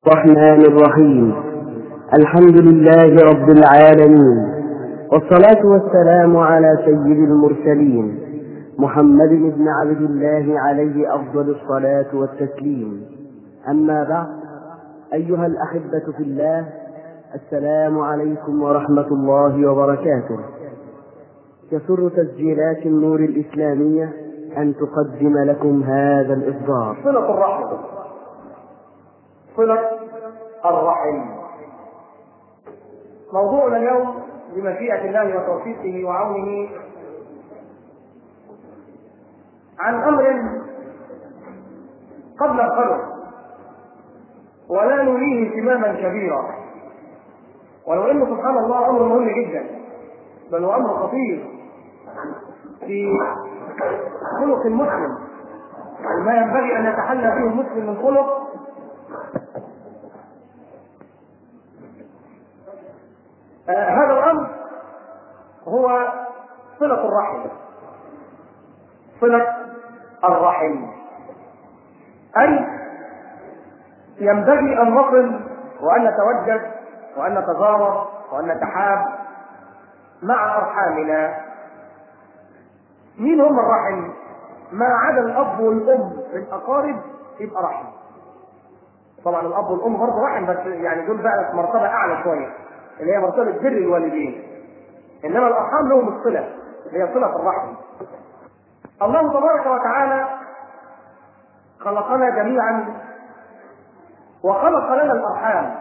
الرحمن الرحيم الحمد لله رب العالمين والصلاة والسلام على سيد المرسلين محمد بن عبد الله عليه أفضل الصلاة والتسليم أما بعد أيها الأحبة في الله السلام عليكم ورحمة الله وبركاته يسر تسجيلات النور الإسلامية أن تقدم لكم هذا الإصدار صلة الرحم صلة الرحم موضوعنا اليوم بمشيئة الله وتوفيقه وعونه عن أمر قد نغفله ولا نريه اهتماما كبيرا ولو انه سبحان الله امر مهم جدا بل هو امر خطير في خلق المسلم ما ينبغي ان يتحلى به المسلم من خلق آه هذا الامر هو صلة الرحم صلة الرحم أي ينبغي أن نصل وأن نتوجد وأن نتزاور وأن نتحاب مع أرحامنا مين هم الرحم؟ ما عدا الأب والأم الأقارب يبقى رحم طبعا الأب والأم برضه رحم بس يعني دول بقى في مرتبة أعلى شوية اللي هي مرتبة بر الوالدين إنما الأرحام لهم الصلة اللي هي صلة الرحم الله تبارك وتعالى خلقنا جميعا وخلق لنا الارحام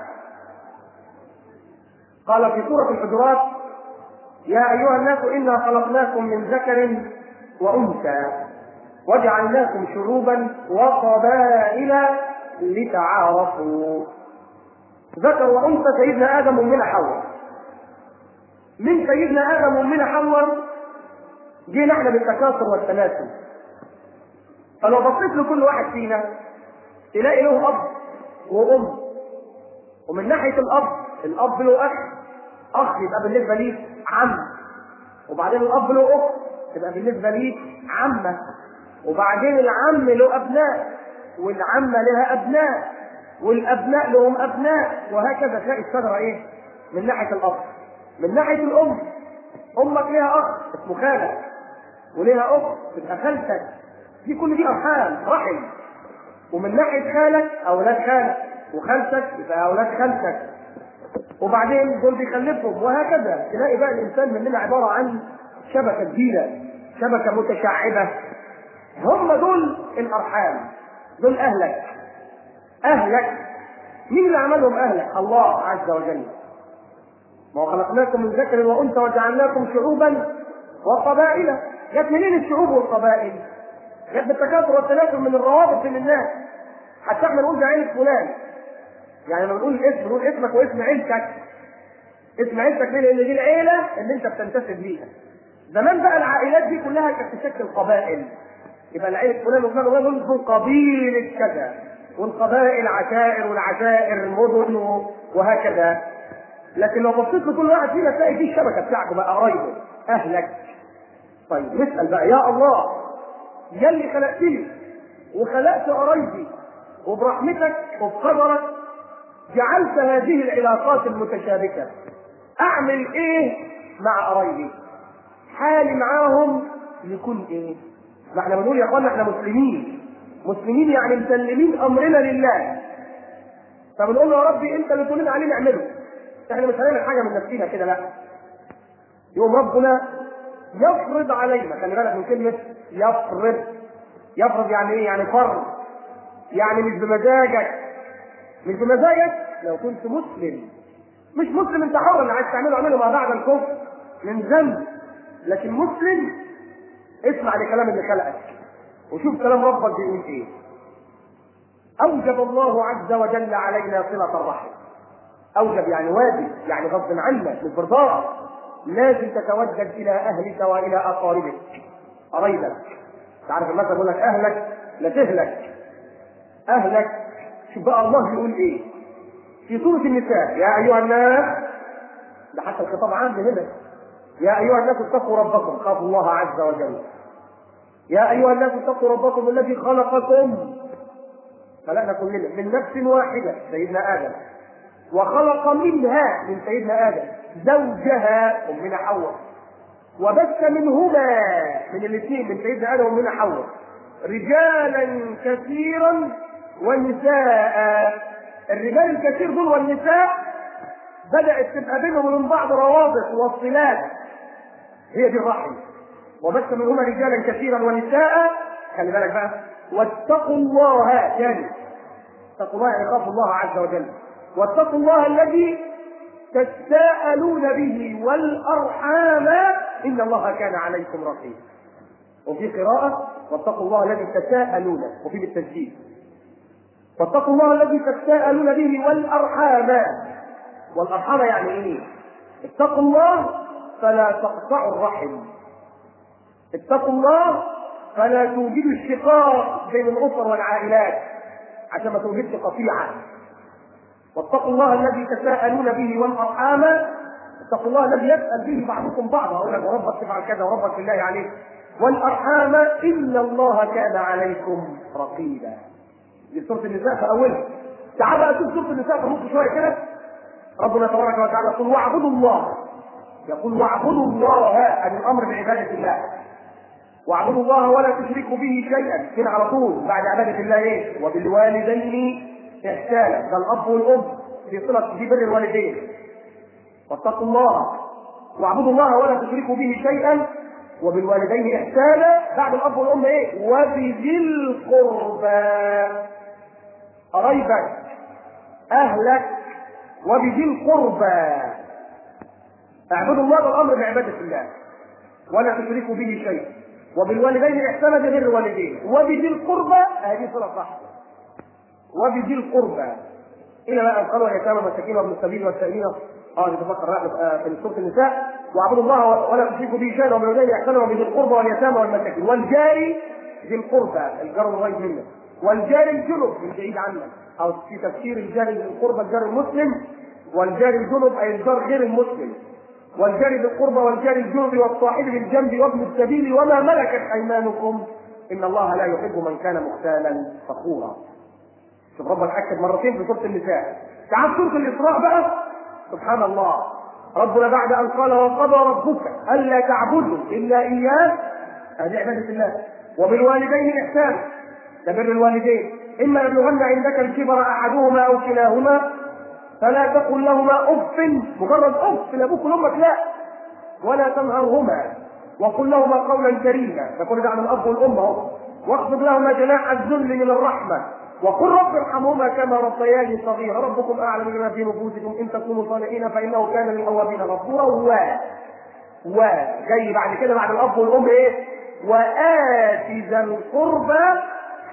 قال في سوره الحجرات يا ايها الناس انا خلقناكم من ذكر وانثى وجعلناكم شعوبا وقبائل لتعارفوا ذكر وانثى سيدنا ادم ومن حواء من سيدنا ادم ومن حواء جينا احنا بالتكاثر والتناسل فلو بصيت لكل واحد فينا تلاقي له اب وام ومن ناحيه الاب الاب له اخ اخ يبقى بالنسبه ليه عم وبعدين الاب له اخت تبقى بالنسبه ليه عمه وبعدين العم له ابناء والعمه لها ابناء والابناء لهم ابناء وهكذا تلاقي الشجره ايه من ناحيه الاب من ناحيه الام امك لها اخ اسمه خالك ولها اخت تبقى خالتك دي كل دي ارحام رحم ومن ناحيه خالك اولاد خالك وخالتك يبقى اولاد خالتك وبعدين دول بيخلفهم وهكذا تلاقي بقى الانسان مننا عباره عن شبكه كبيره شبكه متشعبه هم دول الارحام دول اهلك اهلك مين اللي عملهم اهلك الله عز وجل ما هو خلقناكم من ذكر وانثى وجعلناكم شعوبا وقبائل جت منين الشعوب والقبائل؟ جت بالتكاثر والتناسل من الروابط بين الناس حتى احنا نقول ده عيلة فلان يعني لما نقول الاسم نقول اسمك واسم عيلتك اسم عيلتك ليه؟ لان دي العيله اللي انت بتنتسب ليها زمان بقى العائلات دي كلها كانت تشكل قبائل يبقى العيله فلان وفلان وفلان دول اسمهم قبيله كذا والقبائل عشائر والعشائر مدن وهكذا لكن لو بصيت لكل واحد فينا تلاقي دي الشبكه بتاعته بقى قرايبه اهلك طيب نسال بقى يا الله يا اللي خلقتني وخلقت قرايبي وبرحمتك وبقدرك جعلت هذه العلاقات المتشابكة أعمل إيه مع قرايبي؟ حالي معاهم يكون إيه؟ ما احنا بنقول يا اخوانا احنا مسلمين مسلمين يعني مسلمين أمرنا لله فبنقول له يا ربي أنت اللي تقول لنا عليه نعمله احنا مش هنعمل حاجة من نفسنا كده لا يقوم ربنا يفرض علينا خلي بالك من كلمة يفرض يفرض يعني ايه؟ يعني فرض يعني مش بمزاجك مش بمزاجك لو كنت مسلم مش مسلم انت حر اللي عايز تعمله اعمله ما بعد الكفر من ذنب لكن مسلم اسمع لكلام اللي خلقك وشوف كلام ربك بيقول ايه اوجب الله عز وجل علينا صله الرحم اوجب يعني واجب يعني غصب عنك مش برضاك لازم تتوجد الى اهلك والى اقاربك قرايبك تعرف المثل يقول لك اهلك لا تهلك اهلك شوف بقى الله بيقول ايه في سورة النساء يا أيها الناس ده حتى الخطاب عام هنا يا أيها الناس اتقوا ربكم خافوا الله عز وجل يا أيها الناس اتقوا ربكم الذي خلقكم خلقنا كلنا من نفس واحدة سيدنا آدم وخلق منها من سيدنا آدم زوجها أمنا حواء وبث منهما من الاثنين من سيدنا آدم وأمنا حواء رجالا كثيرا ونساء الرجال الكثير دول والنساء بدأت تبقى بينهم وبين بعض روابط وصلات هي دي الرحم وبث منهما رجالا كثيرا ونساء خلي بالك بقى واتقوا الله يعني اتقوا الله يعني خافوا الله عز وجل واتقوا الله الذي تساءلون به والارحام ان الله كان عليكم رقيبا وفي قراءة واتقوا الله الذي تساءلون وفي بالتسجيل واتقوا الله الذي تساءلون به والارحام والارحام يعني ايه؟ اتقوا الله فلا تقطعوا الرحم اتقوا الله فلا توجدوا الشقاق بين الاسر والعائلات عشان ما توجدش قطيعه واتقوا الله الذي تساءلون به والارحام اتقوا الله الذي يسال به بعضكم بعضا اقول لك وربك تفعل كذا وربك بالله عليك والارحام ان الله كان عليكم رقيبا دي سوره النساء في اولها تعال بقى شوف سوره النساء في نص شويه كده ربنا تبارك وتعالى يقول واعبدوا الله يقول واعبدوا الله ان الامر بعباده الله واعبدوا الله ولا تشركوا به شيئا كده على طول بعد عباده الله ايه وبالوالدين احسانا ده الاب والام في صله في بر الوالدين واتقوا الله واعبدوا الله ولا تشركوا به شيئا وبالوالدين احسانا بعد الاب والام ايه وبذي القربى قرايبك اهلك وبذي القربى اعبدوا الله بالامر بعباده الله ولا تشركوا به شيئا وبالوالدين احسانا بغير الوالدين وبذي القربى هذه صله صح وبذي القربى الى ما قالوا اليتامى والمساكين وابن السبيل والسائلين اه نتفكر في سوره النساء واعبدوا الله ولا تشركوا به شيئا وبالوالدين احسانا وبذي القربى واليتامى والمساكين والجار ذي القربى الجار القريب منك والجار الجنب من بعيد عنك او في تفسير الجار ذي القربى الجار المسلم والجار الجنب اي الجار غير المسلم والجار ذي القربى والجار الجنب والصاحب بالجنب وابن السبيل وما ملكت ايمانكم ان الله لا يحب من كان مختالا فخورا شوف ربنا اكد مرتين في سوره النساء تعال سوره الاسراء بقى سبحان الله ربنا بعد ان قال وقضى ربك الا تعبدوا الا اياه هذه عباده الله وبالوالدين احسانا ده بر الوالدين اما يبلغن عندك الكبر احدهما او كلاهما فلا تقل لهما اف مجرد اف لابوك وامك لا ولا تنهرهما وقل لهما قولا كريما تقول ده عن الاب والام اهو واخفض لهما جناح الذل من الرحمه وقل رب ارحمهما كما ربياني صغيرا ربكم اعلم بما في نفوسكم ان تكونوا صالحين فانه كان للاوابين غفورا و و جاي بعد كده بعد الاب والام ايه وآت ذا القربى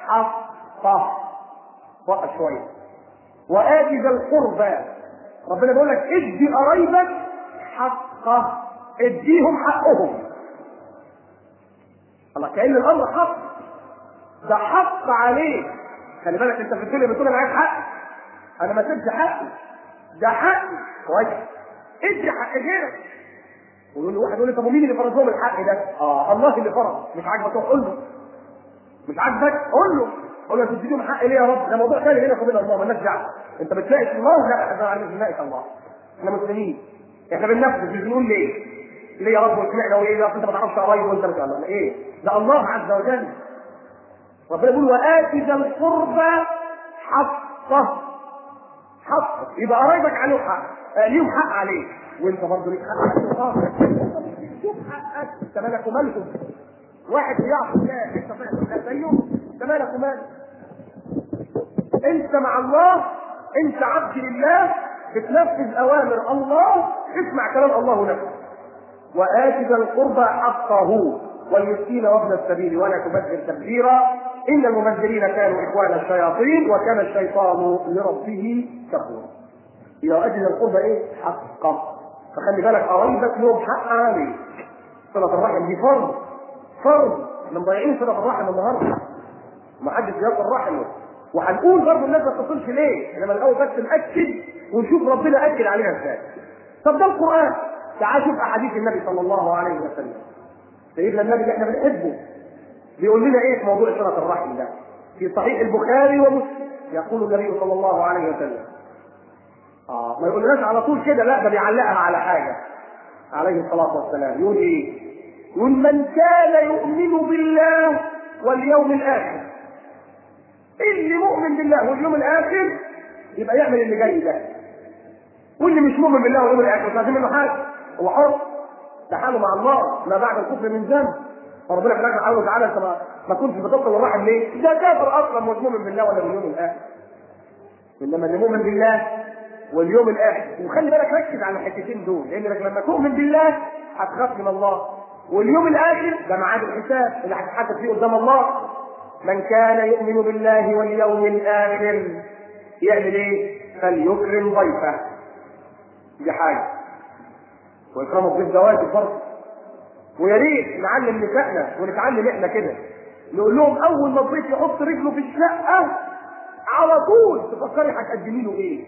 حقه وقف شويه وآت ذا القربى ربنا بيقول لك ادي قرايبك حقه اديهم حقهم الله كأن الأمر حق ده حق عليك خلي بالك انت في الدنيا بتقول انا عايز حق انا ما سبت حقي ده حقي كويس ادي حق غيرك ويقول لي واحد يقول لي طب ومين اللي فرض لهم الحق ده؟ اه الله اللي فرض مش عاجبك روح قول له مش عاجبك قول له قول له تديهم حق ليه يا رب؟ ده موضوع ثاني بينك وبين الله مالناش دعوه انت بتناقش الله لا احنا مش بنناقش الله احنا مسلمين احنا بننفذ مش بنقول ليه؟ ليه يا رب وسمعنا وايه ده انت ما تعرفش قرايب وانت مش الله ايه؟ ده الله عز وجل ربنا يقول وآت ذا القربى حقه حقه يبقى قرايبك عليهم حق آه ليهم حق عليك وانت برضه ليك حق عليك شوف حقك انت مالك ومالهم واحد بيعصي الله انت فاهم لا زيه انت مالك ومالك انت مع الله انت عبد لله بتنفذ اوامر الله اسمع كلام الله نفسه وآت ذا القربى حقه والمسكين وابن السبيل ولا تبذر تبذيرا ان المبذرين كانوا اخوان الشياطين وكان الشيطان لربه كفورا اذا اجل القربى ايه حقه فخلي بالك قرايبك لهم حق عليك صله الرحم دي فرض فرض احنا مضيعين صله الرحم النهارده ما حدش بيصل رحمه وهنقول برضه الناس ما تتصلش ليه انما الاول بس ناكد ونشوف ربنا اكد عليها ازاي طب ده القران تعال شوف احاديث النبي صلى الله عليه وسلم سيدنا النبي اللي احنا بنحبه بيقول لنا ايه في موضوع صله الرحم ده في صحيح البخاري ومسلم يقول النبي صلى الله عليه وسلم اه ما يقولناش على طول كده لا ده بيعلقها على حاجه عليه الصلاه والسلام يقول ايه؟ يقول من كان يؤمن بالله واليوم الاخر اللي مؤمن بالله واليوم الاخر يبقى يعمل اللي جاي ده واللي مش مؤمن بالله واليوم الاخر مش عايزين منه حاجه هو حر ده حاله مع الله ما بعد الكفر من ذنب فربنا في الاخر سبحانه وتعالى انت ما, ما كنتش بتدخل الرحم ليه؟ ده كافر اصلا مش مؤمن بالله ولا باليوم الاخر انما اللي مؤمن بالله واليوم الاخر وخلي بالك ركز على الحتتين دول لانك لما تؤمن بالله هتخاف من الله واليوم الاخر ده ميعاد الحساب اللي هتتحاسب فيه قدام الله من كان يؤمن بالله واليوم الاخر يعمل ايه؟ فليكرم ضيفه دي حاجه واكرام الضيف ده واجب برضه ويا ريت نعلم نسائنا ونتعلم احنا كده نقول لهم اول ما الضيف يحط رجله في الشقه على طول تفكري هتقدمي له ايه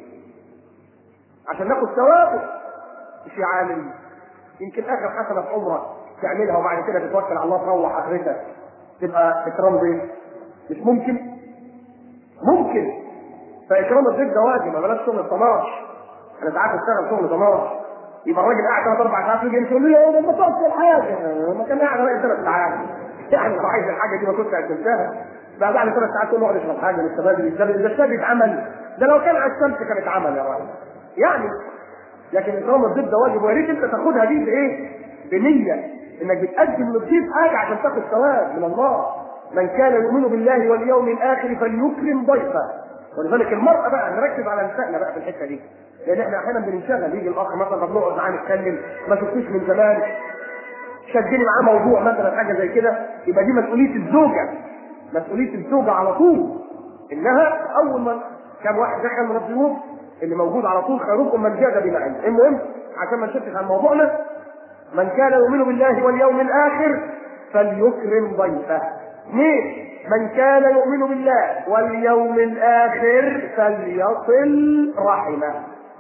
عشان ناخد ثوابه مش يا عالم يمكن اخر حسنه في عمرك تعملها وبعد كده تتوكل على الله تروح اخرتك تبقى اكرام ضيف مش ممكن ممكن فاكرام الضيف ده واجب ما بلاش شغل الطناش انا ساعات اشتغل شغل طناش يبقى الراجل قاعد ثلاث اربع ساعات يجي يقول لي يا ما توصل حاجه ما كان قاعد بقى ثلاث ساعات يعني لو عايز الحاجه دي ما كنت قدمتها بقى بعد ثلاث ساعات تقول له اقعد اشرب حاجه لسه بدري ده ده الشاي بيتعمل ده لو كان على الشمس كان اتعمل يا راجل يعني لكن اكرام الضيف ده واجب ويا ريت انت تاخدها دي بايه؟ بنيه انك بتقدم للضيف حاجه عشان تاخد ثواب من الله من كان يؤمن بالله واليوم الاخر فليكرم ضيفه ولذلك المرأة بقى نركز على نسائنا بقى في الحتة دي لأن احنا أحيانا بننشغل يجي الأخ مثلا طب نقعد معاه نتكلم ما شفتوش من زمان شدني معاه موضوع مثلا حاجة زي كده يبقى دي مسؤولية الزوجة مسؤولية الزوجة على طول إنها أول ما كان واحد دخل من الضيوف اللي موجود على طول خيركم من جاد بمعين المهم عشان ما نشتت عن موضوعنا من كان يؤمن بالله واليوم الآخر فليكرم ضيفه اثنين من كان يؤمن بالله واليوم الآخر فليصل رحمه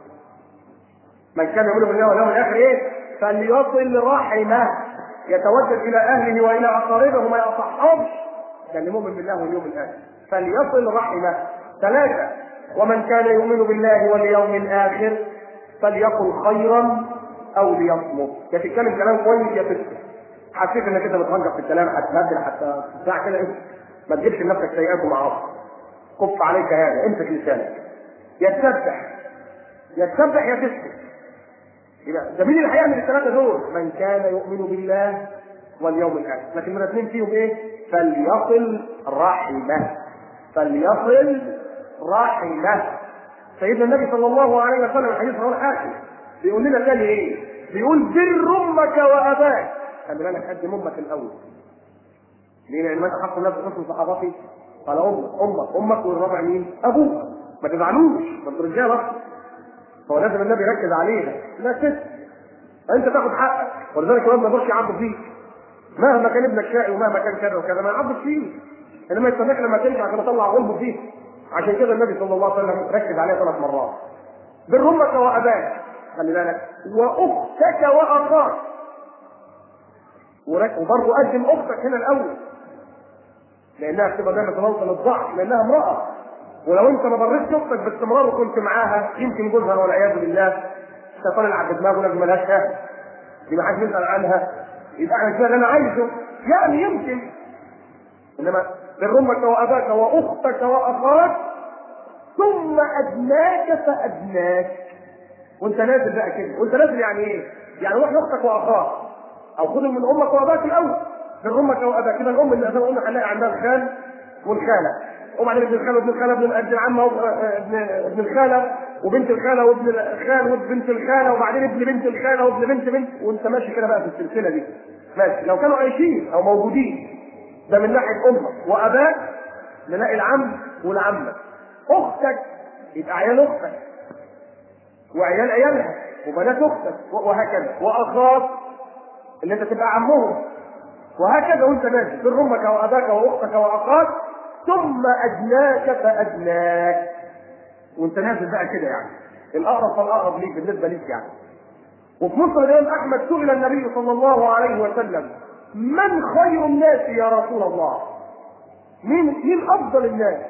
من كان يؤمن بالله واليوم الآخر إيه؟ فليصل رحمه يتوجه إلى أهله وإلى أقاربه وما يصحبش كان مؤمن بالله واليوم الآخر فليصل رحمه ثلاثة ومن كان يؤمن بالله واليوم الآخر فليقل خيرا أو ليصمت يا تتكلم كلام كويس يا تسكت حسيت انك انت بتهجر في الكلام هتبدل حتى ساعه كده انت ما تجيبش لنفسك سيئات ومعاصي كف عليك هذا امسك لسانك يا تسبح يا تسبح يا تسكت يبقى ده مين اللي هيعمل الثلاثه دول؟ من كان يؤمن بالله واليوم الاخر لكن من الاثنين فيهم ايه؟ فليصل رحمه فليصل رحمه سيدنا النبي صلى الله عليه وسلم الحديث رواه الحاكم بيقول لنا تاني ايه؟ بيقول بر امك واباك خلي بالك قدم امك الاول ليه؟ لان متى حط الناس حسن صحابتي قال امك امك امك والرابع مين؟ ابوك ما تزعلوش ما انتوا رجاله هو لازم النبي يركز عليها لا كده انت تاخد حقك ولذلك الواد ما يقدرش يعض فيك مهما كان ابنك شقي ومهما كان كذا وكذا ما يعضش فيه انما يستناك لما تمشي عشان اطلع غلبه فيه عشان كده النبي صلى الله عليه وسلم ركز عليها ثلاث مرات بر امك واباك خلي بالك واختك واخاك وبرضه قدم اختك هنا الاول لانها بتبقى دايما تنوصل الضعف لانها امراه ولو انت ما بريتش اختك باستمرار وكنت معاها يمكن جوزها والعياذ بالله الشيطان يلعب بدماغه لازم ملهاش اهل يبقى حد يسال عنها يبقى احنا كده اللي انا عايزه يعني يمكن انما بر امك واباك واختك واخاك ثم ادناك فادناك وانت نازل بقى كده وانت نازل يعني ايه؟ يعني روح لاختك واخاك او خذهم من امك واباك الاول من امك واباك كده الام اللي زي ما قلنا هنلاقي عندها الخال والخاله وبعدين ابن الخاله وابن الخاله ابن ابن العمه ابن ابن الخاله وبنت الخاله وابن الخال وبنت الخاله وبعدين ابن بنت الخاله وابن بنت بنت وانت ماشي كده بقى في السلسله دي ماشي لو كانوا عايشين او موجودين ده من ناحيه امك واباك نلاقي العم والعمه اختك يبقى عيال اختك وعيال عيالها وبنات اختك وهكذا واخاك اللي انت تبقى عمهم وهكذا وانت نازل بر امك واباك واختك واخاك ثم ادناك فادناك وانت نازل بقى كده يعني الاقرب فالاقرب ليك بالنسبه ليك يعني وفي مصر الامام احمد سئل النبي صلى الله عليه وسلم من خير الناس يا رسول الله مين مين افضل الناس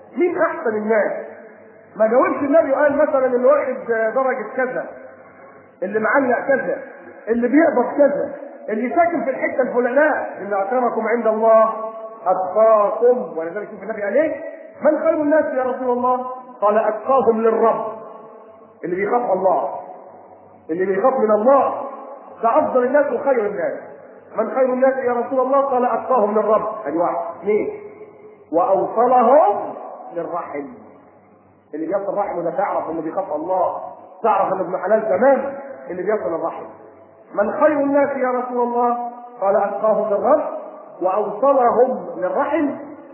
مين احسن الناس ما جاوبش النبي وقال مثلا اللي واخد درجه كذا اللي معلق كذا اللي بيقبض كذا اللي ساكن في الحته الفلانيه ان اكرمكم عند الله اتقاكم ولذلك شوف النبي قال ايه من خير الناس يا رسول الله قال اتقاهم للرب اللي بيخاف الله اللي بيخاف من الله ده افضل الناس وخير الناس من خير الناس يا رسول الله قال اتقاهم للرب ادي واحد اثنين واوصلهم للرحم اللي بيصل رحمه ده تعرف انه بيخاف الله تعرف انه ابن حلال تمام اللي بيصل الرحم من خير الناس يا رسول الله قال اتقاهم للرب واوصلهم للرحم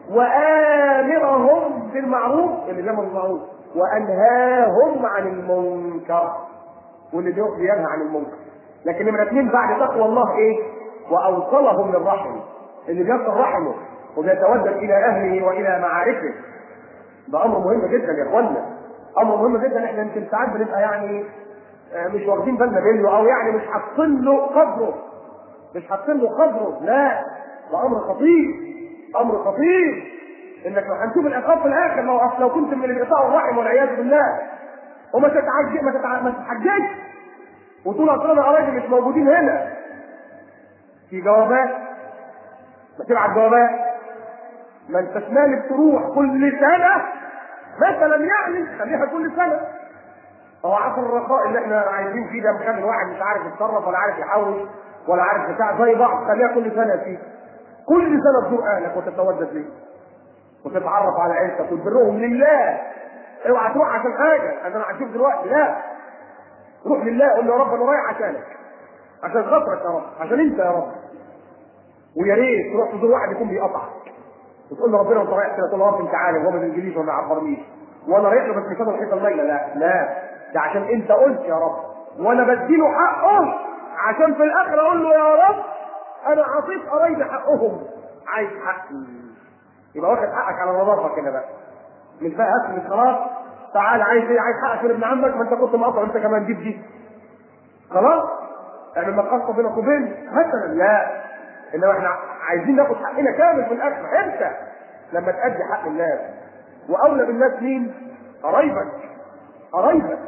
وامرهم بالمعروف اللي بيعمل المعروف وانهاهم عن المنكر واللي بينهى عن المنكر لكن نمرة اثنين بعد تقوى الله ايه؟ واوصلهم للرحم اللي بيصل رحمه وبيتودد الى اهله والى معارفه ده امر مهم جدا يا اخوانا امر مهم جدا احنا يمكن ساعات بنبقى يعني مش واخدين بالنا منه او يعني مش حاطين له قدره مش حاطين له قدره لا ده امر خطير امر خطير انك لو هنشوف العقاب في الاخر لو لو كنت من اللي بيقطعوا الرحم والعياذ بالله وما تتعجب ما تتع... ما تتحججش وتقول اصل انا قرايبي مش موجودين هنا في جوابات ما تبعت جوابات ما انتش مالك تروح كل سنه مثلا يعني خليها كل سنه هو عصر الرخاء اللي احنا عايشين فيه ده مخلي الواحد مش عارف يتصرف ولا عارف يحوش ولا عارف بتاع زي بعض خليها كل سنه فيه كل سنه تزور اهلك وتتودد ليه وتتعرف على عيلتك وتبرهم لله اوعى تروح عشان حاجه انا هشوف دلوقتي لا روح لله قول له يا رب انا رايح عشانك عشان خاطرك يا رب عشان انت يا رب ويا ريت تروح تزور واحد يكون بيقطعك وتقول له ربنا وانت رايح كده تقول له رب انت عالم وهو ما بينجليش وما يعبرنيش وانا رايح له بس مش هذا الحيطه الليله لا لا ده عشان انت قلت يا رب وانا بديله حقه عشان في الاخر اقول له يا رب انا اعطيت قرايبي حقهم عايز حقي يبقى واخد حقك على نظافه كده بقى مش بقى هات من خلاص تعال عايز ايه عايز حقك من ابن عمك ما انت كنت مقطع انت كمان جيب دي خلاص يعني ما قصه بينك وبين مثلا لا انما احنا عايزين ناخد حقنا كامل في الاخر امتى لما تأدي حق الناس واولى بالناس مين قرايبك قرايبك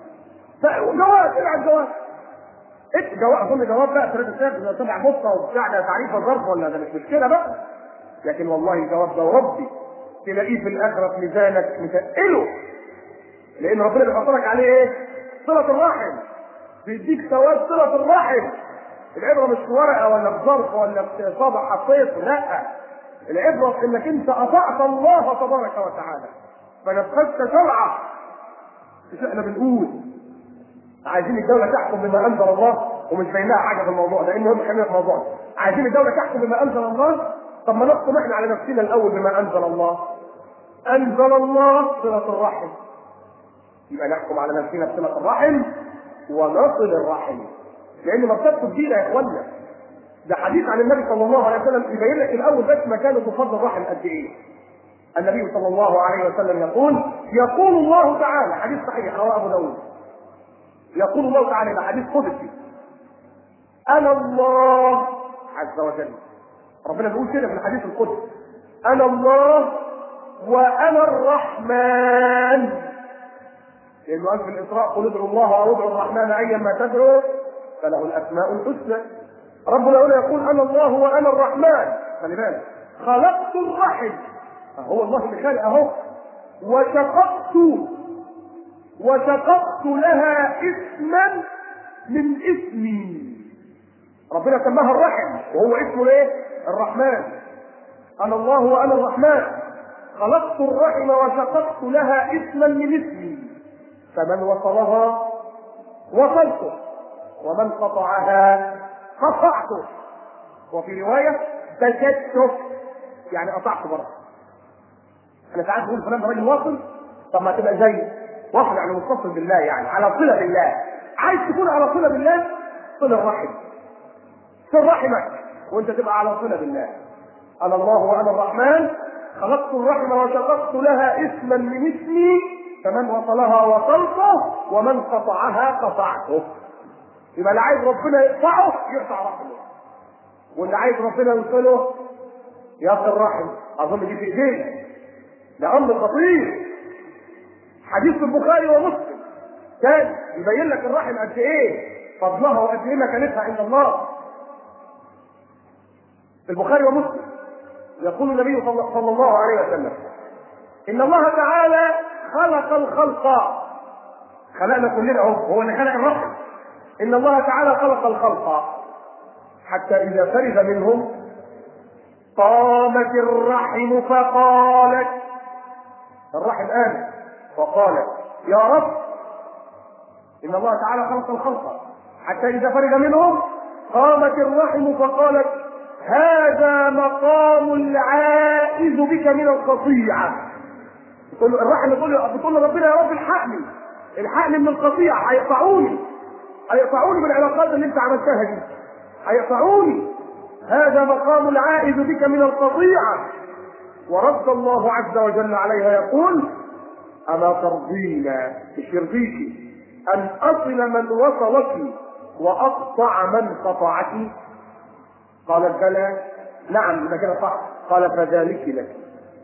جواب ابعت جواب انت جواب اظن جواب بقى ثلاثة ساعات تبع بصه وبتاع ده تعريف الظرف ولا ده مش مشكله بقى لكن والله الجواب ده وربي تلاقيه في الاخره في ميزانك متقله لان ربنا بيحط لك عليه ايه؟ صله الرحم بيديك ثواب صله الرحم العبره مش في ورقه ولا في ظرف ولا في صبع حطيته لا العبره في انك انت اطعت الله تبارك وتعالى فنفذت شرعه مش احنا بنقول عايزين الدولة تحكم بما أنزل الله ومش باين لها حاجة في الموضوع ده إن هم خلينا في الموضوع عايزين الدولة تحكم بما أنزل الله طب ما نحكم إحنا على نفسنا الأول بما أنزل الله أنزل الله صلة الرحم يبقى نحكم على نفسنا بصلة الرحم ونصل الرحم لأن مرتبة الدين يا إخوانا ده حديث عن النبي صلى الله عليه وسلم يبين لك الأول بس مكانه تفضل الرحم قد إيه النبي صلى الله عليه وسلم يقول يقول الله تعالى حديث صحيح رواه أبو داود يقول الله تعالى إلى حديث قدسي أنا الله عز وجل ربنا بيقول كده في الحديث القدسي أنا الله وأنا الرحمن لأنه قال في الإسراء قل ادعوا الله أو ادعوا الرحمن أيا ما تدعوا فله الأسماء الحسنى ربنا هنا يقول أنا الله وأنا الرحمن خلي بالك خلقت الرحم هو الله اللي خالق أهو وشققت وشققت لها اسما من اسمي ربنا سماها الرحم وهو اسمه ايه الرحمن انا الله وانا الرحمن خلقت الرحم وشققت لها اسما من اسمي فمن وصلها وصلته ومن قطعها قطعته وفي روايه بشدته يعني قطعت برضه انا ساعات بقول فلان ده راجل واصل طب ما تبقى زي واصل يعني متصل بالله يعني على صله بالله عايز تكون على صله بالله صل الرحم صل رحمك وانت تبقى على صله بالله انا الله وانا الرحمن خلقت الرحم وشققت لها اسما من اسمي فمن وصلها وصلته ومن قطعها قطعته يبقى اللي عايز ربنا يقطعه يقطع رحمه واللي عايز ربنا يوصله يصل رحم اظن دي في ايدينا ده امر خطير حديث في البخاري ومسلم ثاني يبين لك الرحم قد ايه فضلها وقد ايه مكانتها عند الله في البخاري ومسلم يقول النبي صلى الله عليه وسلم ان الله تعالى خلق الخلق خلقنا كلنا اهو هو اللي خلق الرحم ان الله تعالى خلق الخلق حتى اذا فرغ منهم قامت الرحم فقالت الرحم قامت وقالت يا رب ان الله تعالى خلق الخلق حتى اذا فرغ منهم قامت الرحم فقالت هذا مقام العائذ بك من القطيعه بتقول له الرحم بتقول له بتقول له ربنا يا رب الحقني الحقني من القطيعه هيقطعوني هيقطعوني بالعلاقات اللي انت عملتها دي هيقطعوني هذا مقام العائذ بك من القطيعه ورد الله عز وجل عليها يقول اما ترضين مش يرضيك ان اصل من وصلك واقطع من قطعك قالت بلى نعم اذا كده صح قال فذلك لك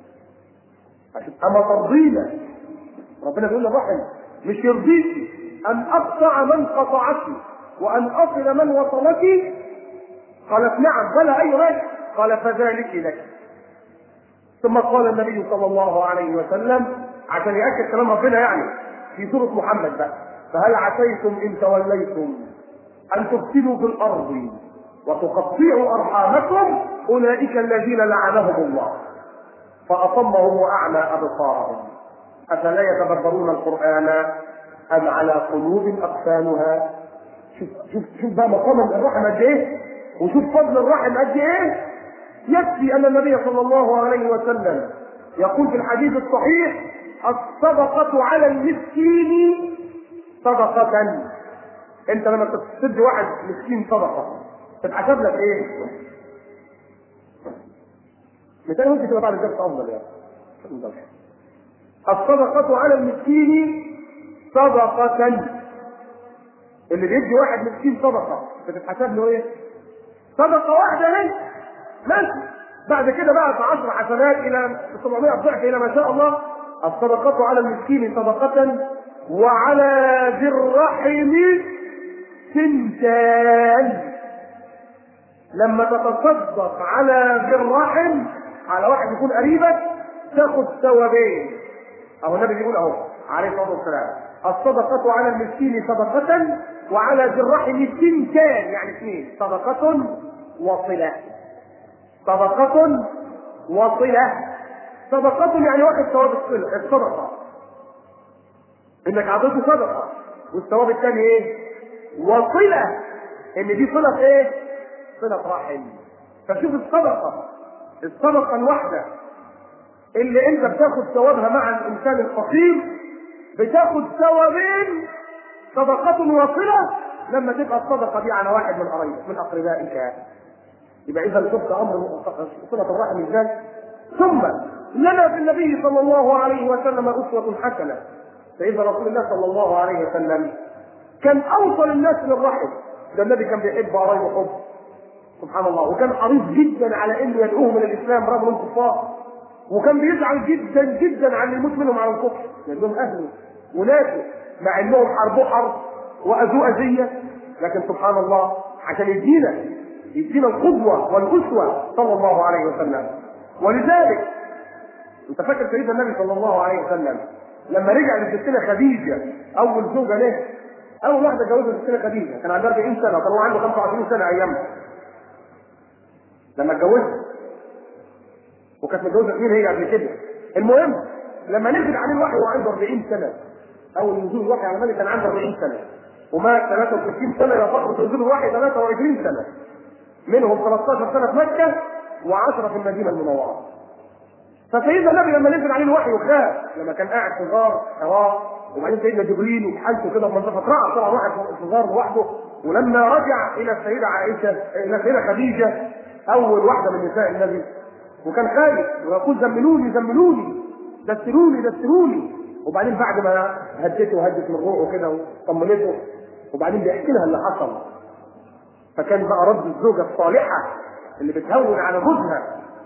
اما ترضينا ربنا بيقول للرحم مش يرضيك ان اقطع من قطعك وان اصل من وصلك قالت نعم بلى اي رجل قال فذلك لك ثم قال النبي صلى الله عليه وسلم عشان ياكد كلام ربنا يعني في سوره محمد بقى فهل عسيتم ان توليتم ان تفسدوا في الارض وتقطعوا ارحامكم اولئك الذين لعنهم الله فاصمهم واعمى ابصارهم افلا يتدبرون القران ام على قلوب اقفالها شوف شوف شوف بقى مقام الرحم قد ايه وشوف فضل الرحم قد ايه يكفي ان النبي صلى الله عليه وسلم يقول في الحديث الصحيح الصدقة على المسكين صدقة انت لما تسد واحد مسكين صدقة تتحسب لك ايه؟ مثال ممكن تبقى بعد الدرس افضل يعني الصدقة على المسكين صدقة اللي بيدي واحد مسكين صدقة بتتحسب له ايه؟ صدقة واحدة ليه؟ ماشي بعد كده بقى في 10 حسنات الى 700 ضعف الى ما شاء الله الصدقة على المسكين صدقة وعلى ذي الرحم سنتان لما تتصدق على ذي الرحم على واحد يكون قريبك تاخد ثوابين اهو النبي بيقول اهو عليه الصلاه والسلام الصدقة على المسكين صدقة وعلى ذي الرحم سنتان يعني اثنين صدقة وصلة صدقة وصلة صدقة يعني واخد ثواب الصدقة انك اعطيته صدقة والثواب الثاني ايه؟ وصلة ان دي صلة ايه؟ صلة رحم فشوف الصدقة الصدقة الواحدة اللي انت بتاخد ثوابها مع الانسان الفقير بتاخد ثوابين صدقة وصلة لما تبقى الصدقة دي على واحد من قرايبك من اقربائك يبقى اذا شفت امر صلة الرحم ازاي؟ ثم لنا في النبي صلى الله عليه وسلم اسوة حسنة سيدنا رسول الله صلى الله عليه وسلم كان اوصل الناس للرحم ده النبي كان بيحب قرايبه حب سبحان الله وكان حريص جدا على انه يدعوهم الى الاسلام رغم الكفار وكان بيزعل جدا جدا على اللي يموت منهم على الكفر لانهم اهله وناسه مع انهم حربوا حرب واذوا اذيه لكن سبحان الله عشان يدينا يدينا القدوه والاسوه صلى الله عليه وسلم ولذلك انت فاكر سيدنا النبي صلى الله عليه وسلم لما رجع لستنا خديجه اول زوجه له اول واحده جوزها ستنا خديجه كان عندها 40 سنه وكان هو عنده 25 سنه ايامها لما اتجوزها وكانت متجوزه اثنين هي قبل كده المهم لما نزل عليه الوحي وهو عنده 40 سنه اول نزول الوحي على النبي كان عنده 40 سنه ومات 63 سنه الى فتره نزول الوحي 23 سنه منهم 13 سنه في مكه و10 في المدينه المنوره فسيدنا النبي لما نزل عليه الوحي وخاف لما كان قاعد في غار حراء وبعدين سيدنا جبريل وحالته كده في منطقه رأى طلع واحد في الغار لوحده ولما رجع الى السيده عائشه الى السيده خديجه اول واحده من نساء النبي وكان خايف ويقول زملوني زملوني دسروني دسروني وبعدين بعد ما هدته وهدت من روحه كده وطمنته وبعدين بيحكي لها اللي حصل فكان بقى رد الزوجه الصالحه اللي بتهون على جوزها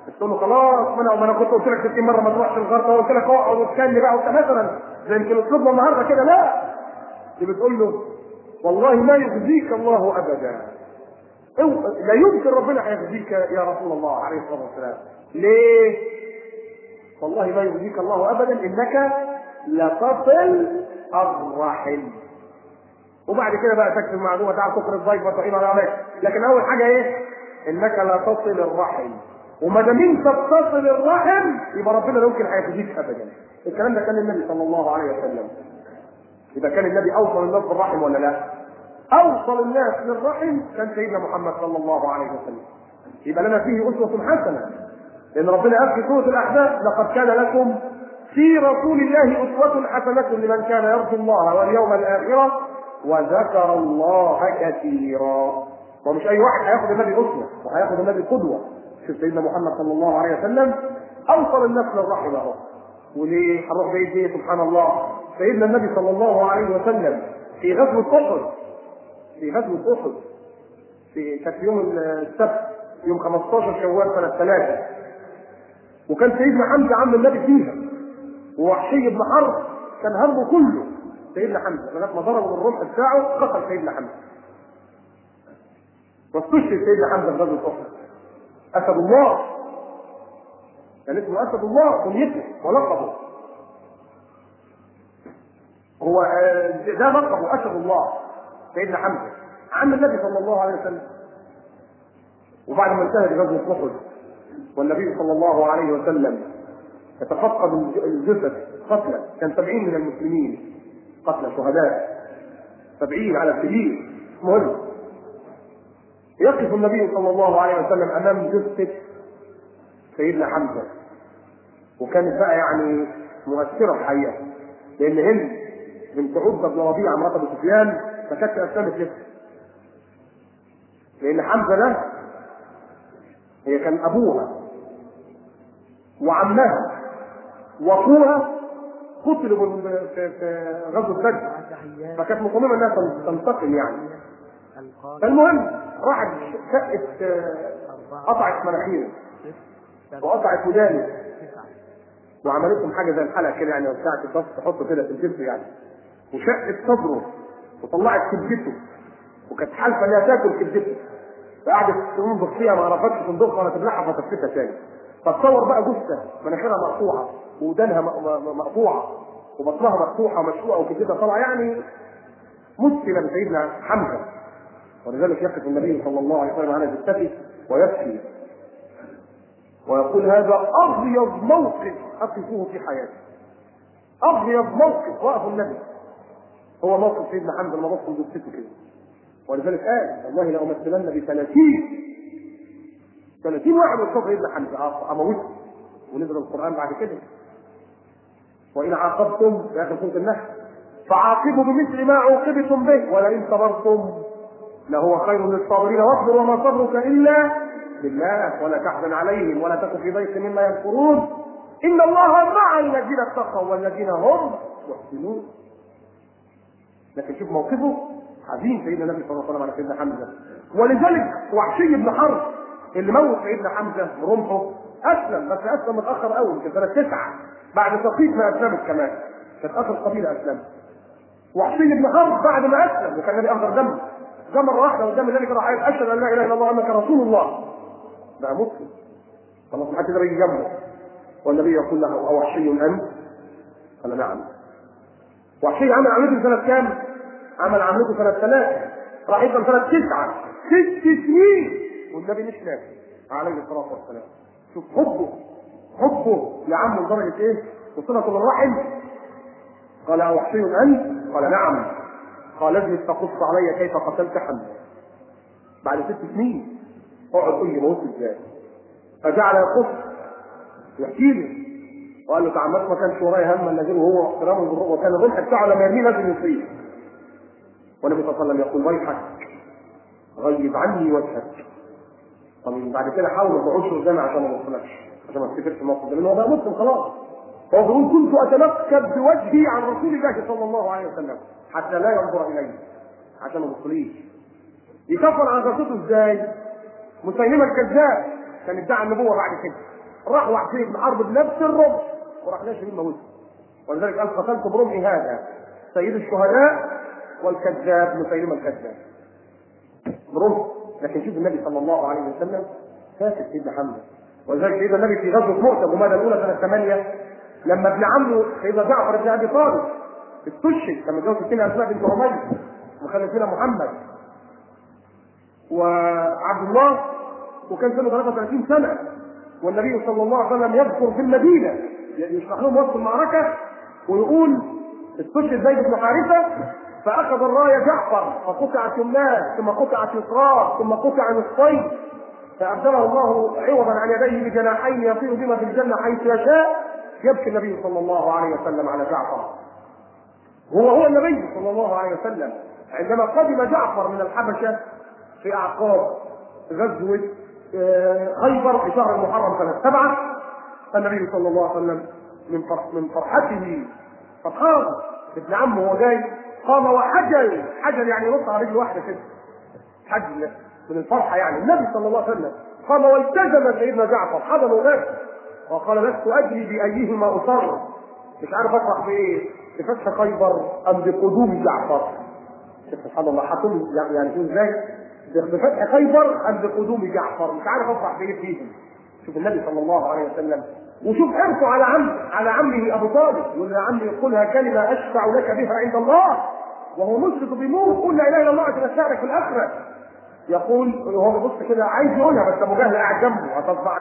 بس تقول له خلاص ما انا ما انا كنت قلت لك 60 مره ما تروحش الغرفه وقلت لك اقعد واتكلم بقى وانت مثلا زي يمكن اسلوبنا النهارده كده لا دي بتقول له والله ما يخزيك الله ابدا أو لا يمكن ربنا هيخزيك يا رسول الله عليه الصلاه والسلام ليه؟ والله ما يخزيك الله ابدا انك لتصل الرحم وبعد كده بقى تكتب معلومه تعرف تخرج ضيف وتعين على عملك لكن اول حاجه ايه؟ انك لا تصل الرحم وما دام انت بتصل الرحم يبقى ربنا لا يمكن هيخزيك ابدا الكلام ده كان النبي صلى الله عليه وسلم يبقى كان النبي اوصل الناس بالرحم ولا لا؟ اوصل الناس للرحم كان سيدنا محمد صلى الله عليه وسلم يبقى لنا فيه اسوه حسنه لان ربنا قال في سوره الاحزاب لقد كان لكم في رسول الله اسوه حسنه لمن كان يرجو الله واليوم الاخره وذكر الله كثيرا ومش اي واحد هياخد النبي اسوه وهياخد النبي قدوه شوف سيدنا محمد صلى الله عليه وسلم اوصل الناس للرحم اهو وليه هنروح بعيد ايه سبحان الله سيدنا النبي صلى الله عليه وسلم في غزوه احد في غزوه احد في كانت يوم السبت يوم 15 شوال سنه ثلاثه وكان سيدنا حمزه عم النبي فيها ووحشي بن حرب كان همه كله سيدنا حمزه لغايه ما ضربوا بالرمح بتاعه قتل سيدنا حمزه واستشهد سيدنا حمزه في غزوه احد اسد الله كان اسمه اسد الله كنيته ولقبه هو ده لقبه اسد الله سيدنا حمزه عم النبي صلى الله عليه وسلم وبعد ما انتهت غزوه احد والنبي صلى الله عليه وسلم يتفقد الجثث قتلى كان سبعين من المسلمين قتلى شهداء سبعين على الكبير مهم يقف النبي صلى الله عليه وسلم امام جثه سيدنا حمزه وكانت بقى يعني مؤثره الحقيقه لان هند بنت عتبه بن ربيعه مرات ابو سفيان ما كانتش اسلمت لسه لان حمزه ده هي كان ابوها وعمها واخوها قتلوا في في غزوه بدر فكانت مصممه انها تنتقم يعني فالمهم راحت شقت قطعت مناخيره وقطعت ودانه وعملت لهم حاجه زي الحلقه كده يعني بتاعت الضغط تحطه كده في الجسم يعني وشقت صدره وطلعت كبدته وكانت حالفه انها تاكل كبدته فقعدت تنظر فيها ما عرفتش تنظرها ولا تبلعها فتفتها تاني فتصور بقى جثه مناخيرها مقطوعه ودانها مقطوعه وبطنها مقطوعه ومشقوقه وكبدتها طالعه يعني مثلا لسيدنا حمزه ولذلك يقف النبي صلى الله عليه وسلم على جثته ويبكي ويقول هذا أغيض موقف أقفوه في حياتي أغيض موقف وقف النبي هو موقف سيدنا حمزة لما بص جثته كده ولذلك قال والله لأمثلن بثلاثين ثلاثين واحد من صوت سيدنا حمزة أموته ونزل القرآن بعد كده وإن عاقبتم في آخر سورة النحل فعاقبوا بمثل ما عوقبتم به ولئن صبرتم لهو خير للصابرين واصبر وما صبرك إلا بالله ولا تحزن عليهم ولا تكن في ضيق مما يذكرون ان الله مع الذين اتقوا والذين هم محسنون لكن شوف موقفه حزين سيدنا النبي صلى الله عليه وسلم على سيدنا حمزه ولذلك وحشي بن حرب اللي موت سيدنا حمزه برمحه اسلم بس اسلم متاخر قوي في سنه تسعه بعد تقييد ما اسلمت كمان كانت اخر قبيله اسلمت وحشي بن حرب بعد ما اسلم وكان النبي اخضر دم ده مره واحده قدام النبي كده راح اشهد ان لا اله الا الله وانك رسول الله بقى مسلم خلاص ما حد يقدر يجي جنبه والنبي يقول له اوحشي انت؟ قال نعم وحشي عمل عملته سنه كام؟ عمل عملته سنه ثلاثه راح يفضل سنه تسعه ست سنين والنبي مش ناسي عليه الصلاه والسلام شوف حبه حبه لعمه لدرجه ايه؟ وصله الرحم قال اوحشي انت؟ قال نعم قال اجلس فقص علي كيف قتلت حمزه بعد ست سنين اقعد قول لي موت ازاي فجعل يقص يحكي لي وقال له تعمدت ما كانش ورايا هم الا غيره هو احترامه بالرؤى وكان الرمح بتاعه لما يرميه لازم يصيب والنبي صلى الله عليه وسلم يقول ويحك غيب عني وجهك طب بعد كده حاول ما تقعدش قدامي عشان ما اوصلكش عشان ما تفتكرش الموقف ده لان هو بقى مسلم خلاص هو بيقول كنت اتنكب بوجهي عن رسول الله صلى الله عليه وسلم حتى لا ينظر الي عشان ما يبصليش يكفر عن قصته ازاي؟ مسيلمه الكذاب كان ادعى النبوه بعد كده راح وحشي بن حرب بنفس الرمح وراح ناشر موته ولذلك قال قتلت برمحي هذا سيد الشهداء والكذاب مسيلمة الكذاب برمح لكن شوف النبي صلى الله عليه وسلم فاسد سيدنا حمزه ولذلك سيدنا النبي في غزوه مؤتة جمادى الاولى سنه 8 لما ابن عمه سيدنا جعفر بن ابي طالب استشهد لما جوز سيدنا اسماء بنت عمير وخلف سيدنا محمد وعبد الله وكان سنه 33 سنه والنبي صلى الله عليه وسلم يذكر في المدينه يشرح لهم وصف المعركه ويقول استشهد زيد بن حارثه فاخذ الرايه جعفر فقطعت يمناه ثم قطعت يسراه ثم قطع نصفين فابدله الله عوضا عن يديه بجناحين يطير بما في الجنه حيث يشاء يبكي النبي صلى الله عليه وسلم على جعفر هو هو النبي صلى الله عليه وسلم عندما قدم جعفر من الحبشه في اعقاب غزوه خيبر في شهر المحرم سنه سبعه النبي صلى الله عليه وسلم من من فرحته فرحان ابن عمه وهو جاي قام وحجل حجل يعني نص على رجل واحده كده حجل من الفرحه يعني النبي صلى الله عليه وسلم قام والتزم سيدنا جعفر حضنه نفسه وقال لست ادري بايهما اصر مش عارف افرح بايه بفتح خيبر ام بقدوم جعفر سبحان الله حاطين يعني شوف ازاي بفتح خيبر ام بقدوم جعفر مش عارف افرح بايه فيهم شوف النبي صلى الله عليه وسلم وشوف حرصه على عم على عمه ابو طالب يقول يا عمي قلها كلمه اشفع لك بها عند الله وهو مشرك بموت قل لا اله الا الله عشان اشارك في الاخره يقول وهو بيبص كده عايز يقولها بس ابو جهل قاعد جنبه هتصبح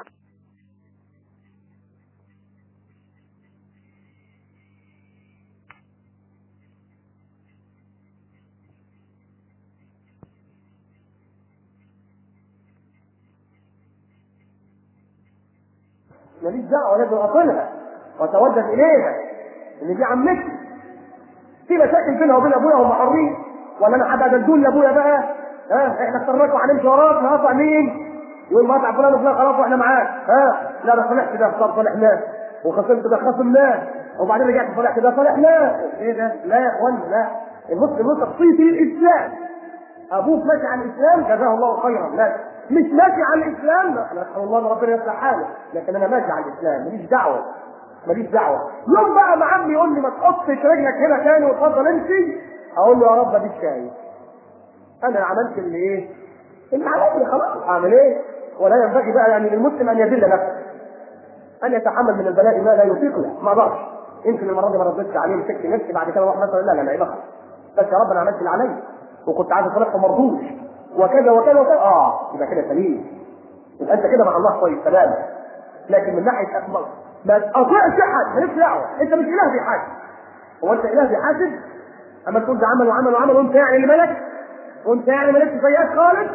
ماليش دعوه لازم اقولها واتوجه اليها ان دي عمتي في مشاكل بينها وبين ابويا هم حرين ولا انا حد دلدول لابويا بقى ها احنا اخترناك وهنمشي وراك نقطع مين؟ يقول مقطع فلان وفلان خلاص واحنا معاك ها لا ده صالحت ده صار صالحناه وخصمت ده خصمناه وبعدين رجعت صالحت ده صالحناه ايه ده؟ لا يا اخوان لا المسلم له شخصيته الاسلام ابوك ماشي على الاسلام جزاه الله خيرا لا مش ماشي على الاسلام احنا نسال الله ان ربنا يصلح حاله لكن انا ماشي على الاسلام ماليش دعوه ماليش دعوه يوم بقى ما عمي يقول لي ما تحطش رجلك هنا تاني وتفضل امشي اقول له يا رب اديك شايف انا عملت اللي ايه؟ اللي عليا خلاص اعمل ايه؟ ولا ينبغي بقى يعني للمسلم ان يذل نفسه ان يتحمل من البلاء ما لا يطيق له ما اقدرش يمكن المره دي ما ردتش عليه مسكت نفسي بعد كده اروح مثلا لا لا لا يبقى بس يا رب انا عملت اللي عليا وكنت عايز اصالحه مرضوش وكذا وكذا وكذا اه يبقى كده سليم يبقى انت كده مع الله كويس سلام لكن من ناحيه اكبر ما تقاطعش احد مالكش دعوه انت مش اله بيحاسب هو انت اله بيحاسب اما تقول ده عمل وعمل وعمل وانت يعني اللي ملك وانت يعني مالكش سيئات خالص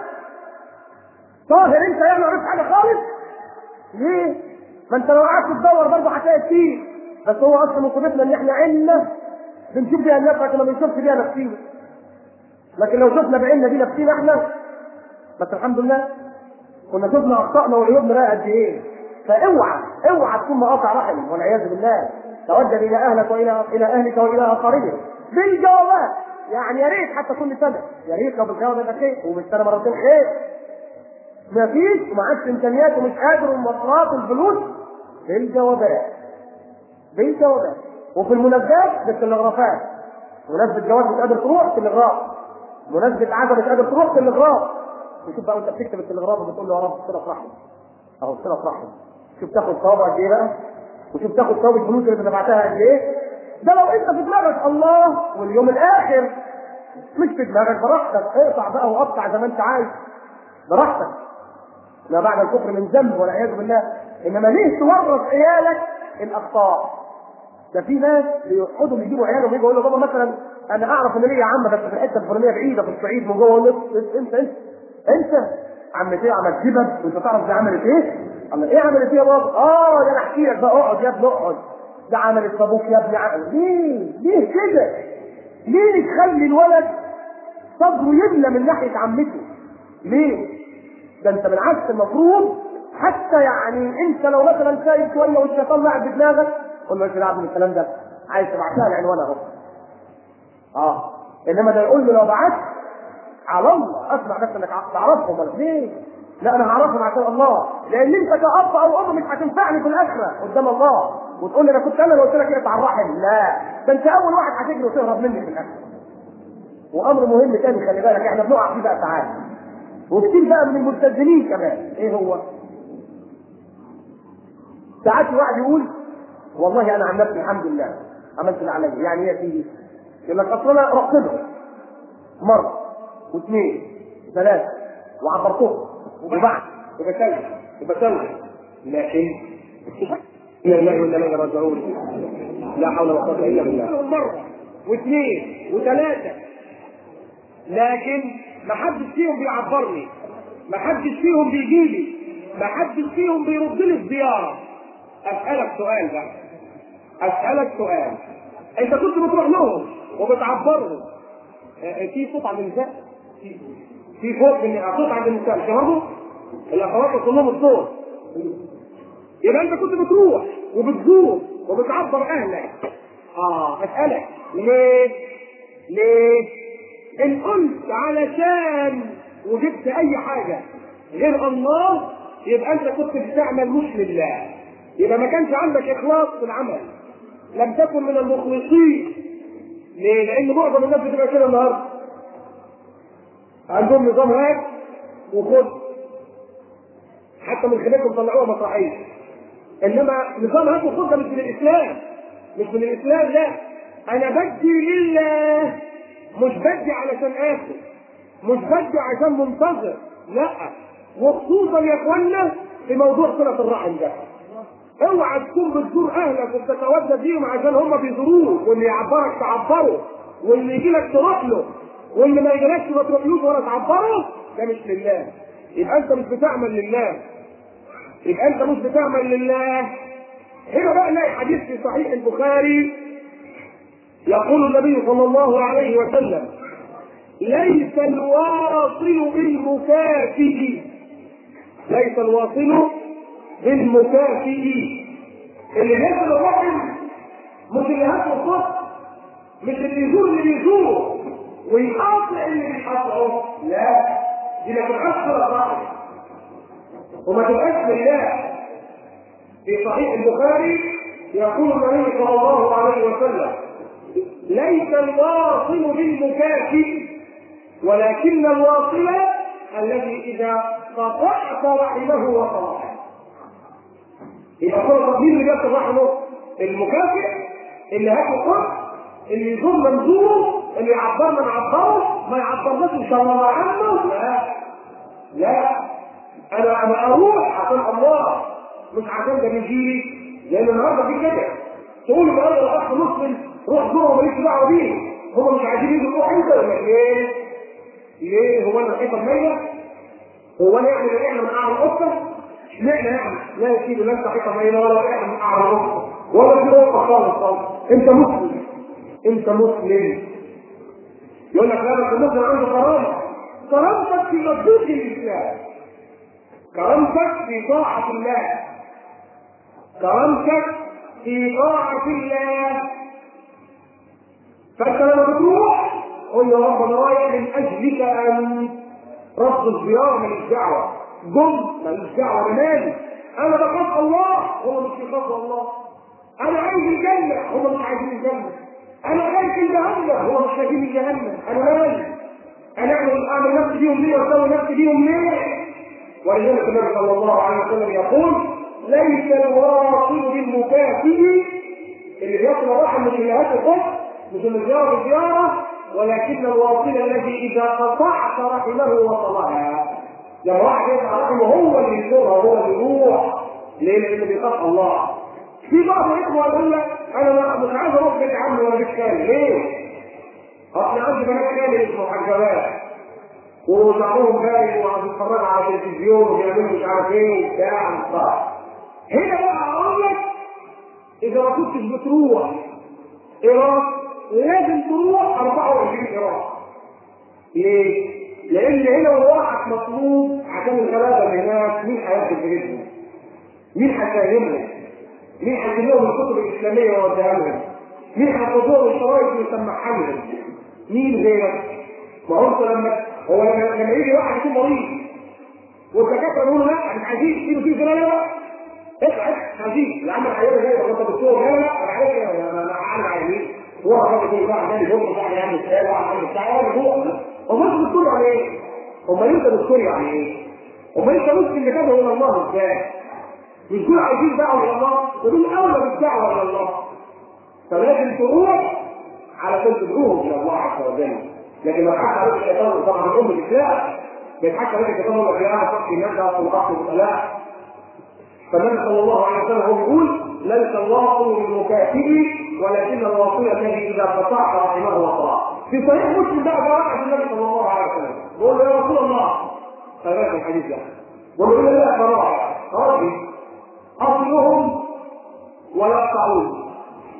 طاهر انت يعني عرفت حاجه خالص ليه؟ ما انت لو قعدت تدور برضه هتلاقي كتير بس هو اصلا مصيبتنا ان احنا عيننا بنشوف بيها الناس لكن ما بنشوفش بيها نفسينا لكن لو شفنا بعيننا دي نفسينا احنا بس الحمد لله كنا شفنا اخطائنا وعيوبنا بقى قد ايه فاوعى اوعى تكون مقاطع رحم والعياذ بالله توجه الى اهلك والى الى اهلك والى اخرين بالجوابات يعني يا ريت حتى كل سنه يا ريت لو بالجواب يبقى خير وبالسنه مرتين خير ما فيش ومعكش امكانيات ومش قادر والمواصلات والفلوس بالجوابات بالجوابات وفي المناسبات بالتلغرافات مناسبة جواز مش قادر تروح تلغراف مناسبة عزا مش قادر تروح تلغراف وشوف بقى وانت بتكتب التلغراف وبتقول له يا رب صلة رحم اهو صلة رحم شوف تاخد ثواب قد ايه بقى وشوف تاخد ثواب الفلوس اللي انت دفعتها قد ايه ده لو انت في دماغك الله واليوم الاخر مش في دماغك براحتك اقطع بقى وقطع زي ما انت عايز براحتك ما بعد الكفر من ذنب والعياذ بالله انما ليه تورط عيالك الاخطاء ده في ناس بيقعدوا بيجيبوا عيالهم يجوا يقولوا بابا مثلا انا اعرف ان ليا عم بس في الحته الفلانيه بعيده في الصعيد من جوه يقول انت انت انت عمتي ايه عملت جبل وانت تعرف دي عملت ايه؟ الله ايه عملت ايه يا بابا؟ اه ده انا احكي لك بقى اقعد يا ابني اقعد ده عملت ابوك يا ابني عمل ليه؟ ليه كده؟ ليه تخلي الولد صدره يملى من ناحيه عمته؟ ليه؟ ده انت بالعكس المفروض حتى يعني انت لو مثلا سايب شويه والشيطان لاعب بدماغك قول له ايش من الكلام ده عايز تبعتها العنوان اهو اه انما ده يقول له لو بعت على الله اسمع بس انك تعرفهم ولا ليه لا انا هعرفهم عشان الله لان انت كاب او ام مش هتنفعني في الاخره قدام الله وتقول لي انا كنت انا اللي قلت لك اقطع الرحم لا ده انت اول واحد هتجري وتهرب مني في الاخره وامر مهم تاني خلي بالك احنا بنقع فيه بقى ساعات وكتير بقى من المبتدئين كمان ايه هو؟ ساعات واحد يقول والله انا عن نفسي الحمد لله عملت اللي عليا يعني ايه يا سيدي؟ يقول لك اصل انا رحت له مره واثنين وثلاثه وعبرتهم وبعد وبسوي وبسوي لكن إنا لله وإنا إليه راجعون لا حول ولا قوة إلا بالله مرة واثنين وثلاثة لكن ما حدش فيهم بيعبرني ما حدش فيهم بيجي لي ما حدش فيهم بيرد لي الزيارة أسألك سؤال بقى أسألك سؤال أنت كنت بتروح لهم وبتعبرهم في صوت عند النساء في فوق من صوت عند النساء مش برضه الاخوات كلهم الصوت يبقى انت كنت بتروح وبتزور وبتعبر اهلك اه اسالك ليه ليه ان قلت علشان وجبت اي حاجه غير الله يبقى انت كنت بتعمل مش لله يبقى ما كانش عندك اخلاص في العمل لم تكن من المخلصين ليه؟ لان معظم الناس بتبقى كده النهارده عندهم نظام هات وخد حتى من خلالكم طلعوها مسرحيه انما نظام هات وخد ده مش من الاسلام مش من الاسلام لا انا بدي لله مش بدي علشان اكل مش بدي عشان منتظر لا وخصوصا يا اخوانا في موضوع صله الرحم ده اوعى تكون بتزور اهلك وبتتودد بيهم عشان هم بيزوروك واللي يعبرك تعبره واللي يجي لك تروح له واللي ما يجيلكش ما تروحلوش ولا تعبره ده مش لله يبقى انت مش بتعمل لله يبقى انت مش بتعمل لله هنا بقى نلاقي حديث في صحيح البخاري يقول النبي صلى الله عليه وسلم ليس الواصل بالمكافئ ليس الواصل بالمكافئ اللي ياكل الرحم مش اللي هاكل الصف مش اللي يزور اللي بيزور ويقاطع اللي بيقاطعه لا دي ما تبقاش صله الرحم وما تبقاش لله في صحيح البخاري يقول النبي صلى الله عليه وسلم ليس الواصل بالمكافئ ولكن الواصل الذي اذا قطعت رحمه وصلحه يبقى كل مين اللي بياكل رحمه المكافئ اللي هاكل قط اللي يزور منزوره اللي يعبر من عبره ما يعبرناش ان شاء الله عنه لا لا انا انا اروح عشان الله مش عشان ده بيجيلي لان النهارده في كده تقول له بقى الاخ مسلم روح زوره وماليش دعوه بيه هم مش عايزين يجوا روح انت ولا ليه؟ ليه هو انا الحيطه الميه؟ هو انا يعني اللي احنا من اعلى القصه؟ اشمعنى يعني؟ لا يا سيدي لا انت حيطه ميه ولا احنا من اعلى القصه ولا في رقه خالص خالص انت مسلم انت مسلم يقول لك لا بس المسلم عنده كرامه كرامتك في مبدوء الاسلام كرامتك في طاعه الله كرامتك في طاعه الله فانت لما بتروح قل يا رب انا رايح من اجلك ان رفض الزياره ماليش دعوه جم ماليش دعوه انا مالي انا بخاف الله هم مش بيخافوا الله انا عايز الجنه هم مش عايزين الجنه انا خايف الجهنم هم مش خايفين الجهنم انا مالي انا اعمل اعمل نفسي بيهم ليه واسوي نفسي بيهم ليه ولذلك النبي صلى الله عليه وسلم يقول ليس الواصل بالمكافئ اللي بيصل الرحم مش اللي هات الخف مش اللي زياره زياره ولكن الواصل الذي اذا قطعت رحمه وصلها لما واحد يقطع رحمه هو اللي يزورها هو اللي يروح ليه؟ لانه بيخاف الله في بعض الاخوه يقول لك انا مش عايز اروح بيت عمي ولا بيت خالي ليه؟ اصل عندي بنات خالي اسمه حجابات وشعرهم باين وبيتفرجوا على التلفزيون وبيعملوا مش عارف ايه وبتاع هنا بقى اقول لك اذا ما كنتش بتروح ايران لازم تروح 24 ايران ليه؟ لان هنا وراحك مطلوب عشان الغلابه اللي هناك مين هياخد بجسمه؟ مين هيفهمهم؟ مين هيجيب لهم الكتب الاسلاميه ويوديها لهم؟ مين هياخد لهم الشرايط ويسمعها لهم؟ مين غيرك؟ ما هو انت لما هو لما, لما يجي واحد يكون مريض والدكاتره يقولوا لا مش عايزين تيجي تيجي لا لا لا اسعد عايزين يا عم العيال جاي ولا انت دكتور لا لا لا انا عايز انا عامل عايزين هو الراجل يقول واحد جاي يقول واحد يعمل سؤال واحد يعمل بتاع هو هو انت دكتور يعني ايه؟ امال انت دكتور يعني ايه؟ امال انت مسلم اللي كده الى الله ازاي؟ مش دول عايزين دعوه الى الله ودول اولى بالدعوه الى الله فلازم تروح علشان تدعوهم الى الله عز وجل لكن لو حكى عليك الشيطان طبعا من ام الاسلام بيتحكى عليك الشيطان يقول لك يا صحي الناس ده اصل ضغط وطلاع فالنبي صلى الله عليه وسلم هو بيقول ليس الواصل بالمكافئ ولكن الواصل الذي اذا قطعت رحمه وطاع في صحيح مسلم بقى واحد النبي صلى الله عليه وسلم بيقول له يا رسول الله فبارك الحديث ده بيقول له لا فراغ ربي اصلهم ويقطعون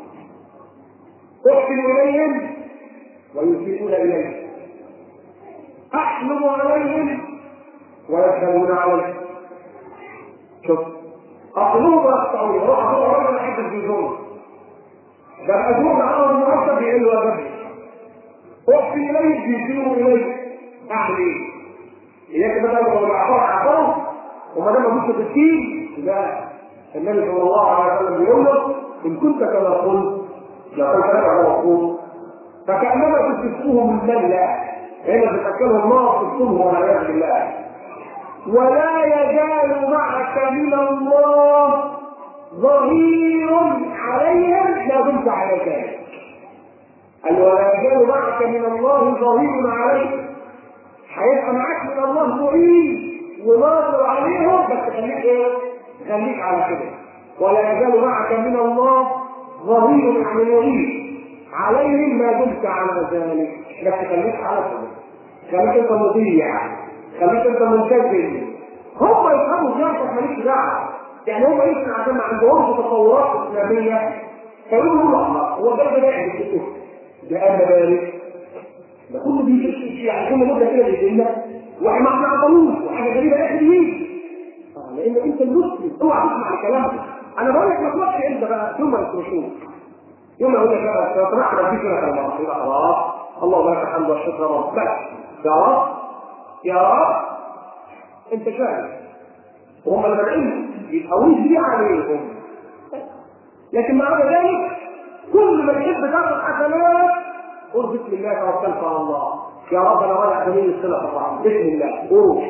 احسن اليهم ويسيئون اليه احلم عليهم ويسهلون عليه شوف اقلوب ويقطعون روح هو رجل حد الجزون بل ادوم عمر المعصب يقل وجبه احسن اليه بيسيئوا اليه اعمل ايه؟ اياك مثلا لو العقار عقاره وما دام ابوك في الدين لا النبي صلى الله عليه وسلم بيقول له ان كنت كما قلت لقد كان هو فكانما تسفكوه من مله هنا بتاكلهم نار تسفكوه والعياذ بالله ولا يزال معك من الله ظهير عليهم ما دمت على ذلك قال ولا يزال معك من الله ظهير عليهم هيبقى معاك من الله معين وناصر عليهم بس خليك ايه؟ خليك على كده ولا يزال معك من الله ظهير يعني معين عليهم ما دمت على ذلك بس خليك على كده خليك انت مطيع خليك انت ملتزم هم يفهموا نفسك ماليش دعوه يعني هم يمكن عشان ما عندهمش تصورات اسلاميه فيقولوا الله هو ده ده قاعد في ده انا بارك ده كله بيجي يعني كل مده كده بيجينا واحنا ما بنعطلوش وحاجه غريبه يا اخي يجي لان انت المسلم اوعى تسمع الكلام ده انا بقول لك ما تروحش انت بقى ثم يفرشوك يوم يقول لك بقى طلعت ربيك لك الله يبقى خلاص الله لك الحمد والشكر يا رب بس يا رب يا رب انت شايف وهم اللي مدعين يتقويش دي عليهم لكن مع ذلك كل ما يحب تاخذ حسنات قل بسم الله توكلت على الله يا رب انا رايح سبيل الصله طبعا بسم الله قول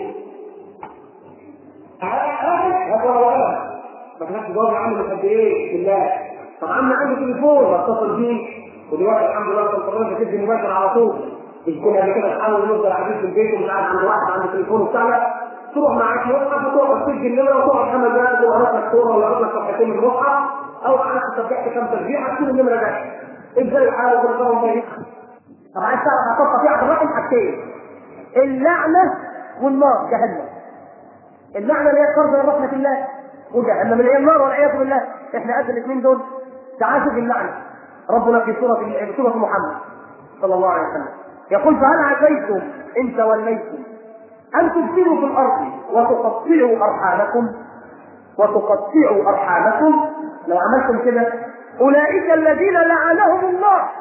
هذا ولا ما كانش جواب عنه قد ايه بسم الله طب عم عندي تليفون بتصل بيه ودلوقتي الحمد لله القرآن بتدي مباشر على طول مش كنا قبل كده نحاول نفضل قاعدين في البيت ومش عارف عند واحد عنده تليفون وبتاع تروح معاك مصحف وتقعد تسجل النمره وتقعد خمس دقائق وقرأت لك صوره ولا قرأت لك صفحتين من المصحف او انا سبحت كم تسبيحه تكون النمره جايه ازاي الحال وكل سنه وانت طيب طب عايز تعرف هتبقى في عبد الرحيم حاجتين اللعنه والنار جهنم اللعنه اللي هي قرب من رحمه الله وجهنم اللي هي النار والعياذ بالله احنا قد الاثنين دول تعال شوف اللعنه ربنا في سوره في سوره محمد صلى الله عليه وسلم يقول فهل عسيتم ان توليتم ان تفسدوا في الارض وتقطعوا ارحامكم وتقطعوا ارحامكم لو عملتم كده اولئك الذين لعنهم الله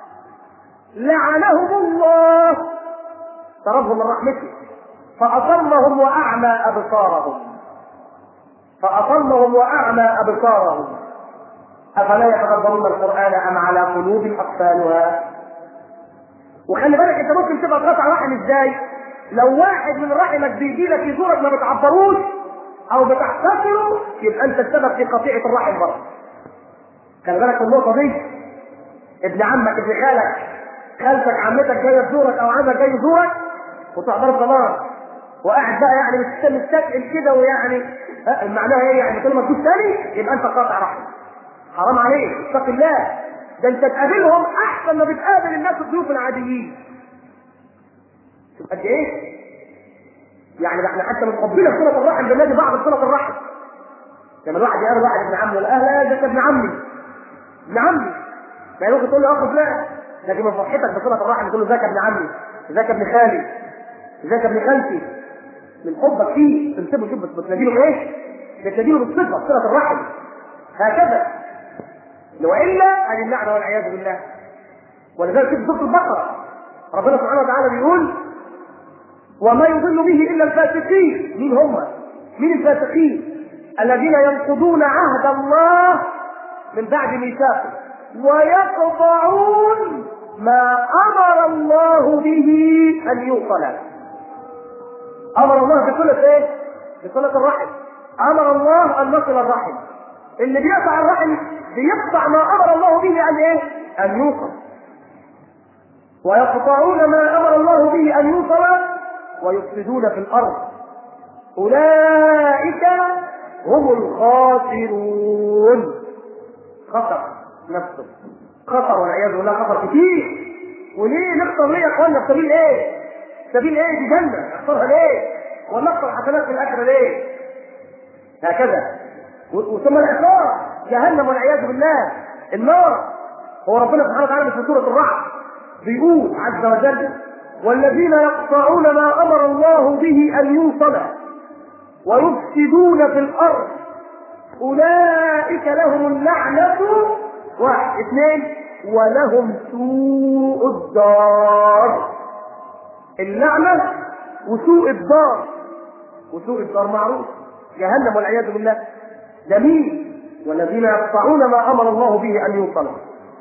لعنهم الله طردهم من رحمته فأصمهم وأعمى أبصارهم فأصمهم وأعمى أبصارهم أفلا يتدبرون القرآن أم على قلوب أقفالها وخلي بالك أنت ممكن تبقى تقطع رحم إزاي لو واحد من رحمك بيجي لك يزورك ما بتعبروش أو بتحتقره يبقى أنت السبب في قطيعة الرحم برضه خلي بالك من النقطة دي ابن عمك ابن خالك خالتك عمتك جايه تزورك او عمك جاي يزورك وتحضر صلاه وقاعد بقى يعني مستثقل كده ويعني معناها ايه يعني كل ما تجوز تاني يبقى انت قاطع رحمه حرام عليك اتق الله ده انت تقابلهم احسن ما بتقابل الناس الضيوف العاديين قد ايه؟ يعني ده احنا حتى من حبنا صله الرحم بنادي بعض صله الرحم لما الواحد يقابل واحد ابن عمه يقول اه لا ده ابن عمي ابن عمي ما ممكن تقول له اخ فلان لكن من فرحتك بصله الرحم تقول له ازيك يا ابن عمي ازيك يا ابن خالي ازيك يا ابن خالتي من حبك فيه تنسبه شوف بتناديله ايه؟ بتناديله بالصفه صله الرحم هكذا والا ادي اللعنه والعياذ بالله ولذلك في سوره البقره ربنا سبحانه وتعالى بيقول وما يضل به الا الفاسقين مين هم مين الفاسقين الذين ينقضون عهد الله من بعد ميثاقه ويقطعون ما امر الله به ان يوصل امر الله بصله ايه بصله الرحم امر الله ان نصل الرحم اللي بيقطع الرحم بيقطع ما امر الله به ان ايه ان يوصل ويقطعون ما امر الله به ان يوصل ويفسدون في الارض اولئك هم الخاسرون خطر نفسه خطر والعياذ بالله خطر كتير وليه نخسر ليه يا اخوانا في سبيل ايه؟ سبيل ايه دي جنه نخسرها ليه؟ ونخسر حسنات في الاخره ليه؟ هكذا وثم الاحصار جهنم والعياذ بالله النار هو ربنا سبحانه وتعالى في سوره الرعد بيقول عز وجل والذين يقطعون ما امر الله به ان يوصل ويفسدون في الارض اولئك لهم اللعنه واحد اثنين ولهم سوء الدار اللعنه وسوء الدار وسوء الدار معروف جهنم والعياذ بالله جميل والذين يقطعون ما امر الله به ان يوصل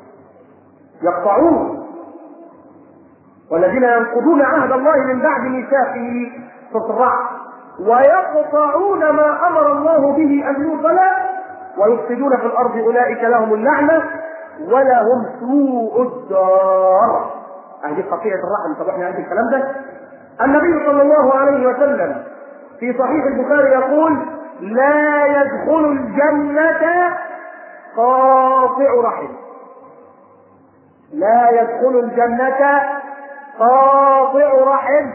يقطعون والذين ينقضون عهد الله من بعد ميثاقه سوره الرعد ويقطعون ما امر الله به ان يوصل ويفسدون في الارض اولئك لهم اللعنه ولهم سوء الدار هذه قطيعه الرحم طب احنا عندنا الكلام ده النبي صلى الله عليه وسلم في صحيح البخاري يقول لا يدخل الجنة قاطع رحم لا يدخل الجنة قاطع رحم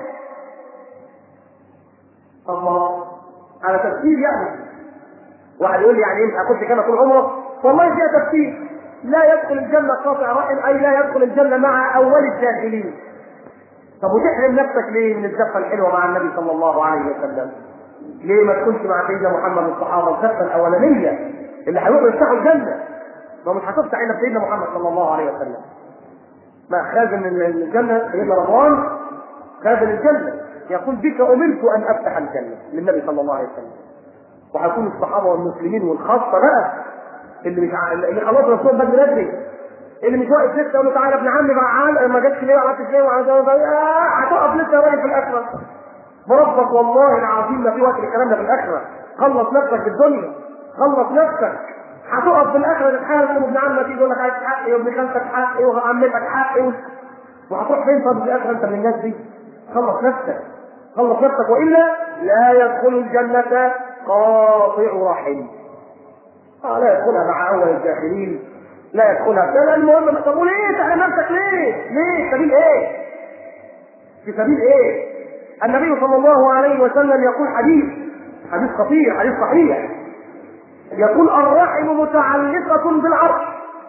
الله على تفسير يعني واحد يقول لي يعني ايه اخش كما طول عمره والله فيها تفسير لا يدخل الجنة قاطع رحم اي لا يدخل الجنة مع اول الداخلين طب وتحرم نفسك ليه من الزفه الحلوه مع النبي صلى الله عليه وسلم؟ ليه ما تكونش مع سيدنا محمد الصحابه الزفه الاولانيه اللي هيروحوا يفتحوا الجنه؟ ما مش هتفتح الا سيدنا محمد صلى الله عليه وسلم. ما خازن الجنه سيدنا رضوان خازن الجنه يقول بك امرت ان افتح الجنه للنبي صلى الله عليه وسلم. وهيكون الصحابه والمسلمين والخاصه بقى اللي مش ع... اللي خلاص رسول بدري بدري اللي مش واقف لسه يقول له تعالى ابن عمي بقى ما جاتش ليه وعملت ليه وعملت آه هتقف لسه يا راجل في الاخره بربك والله العظيم ما في وقت الكلام ده في الاخره خلص نفسك في الدنيا خلص نفسك هتقف في الاخره تتحاسب ابن عمك يقول لك عايز حقي وابن خالتك حقي وعمتك حقي وهتروح فين طب في الاخره انت من الناس دي خلص نفسك خلص نفسك والا لا يدخل الجنه قاطع رحم آه لا يدخلها مع اول الداخلين لا يدخلها لا المهم طب وليه تعالى نفسك ليه؟ ليه؟ سبيل ايه؟ في سبيل ايه؟ النبي صلى الله عليه وسلم يقول حديث حديث خطير حديث صحيح يقول الرحم متعلقة بالعرش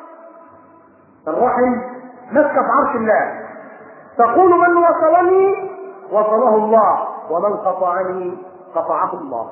الرحم ماسكة في عرش الله تقول من وصلني وصله الله ومن قطعني قطعه الله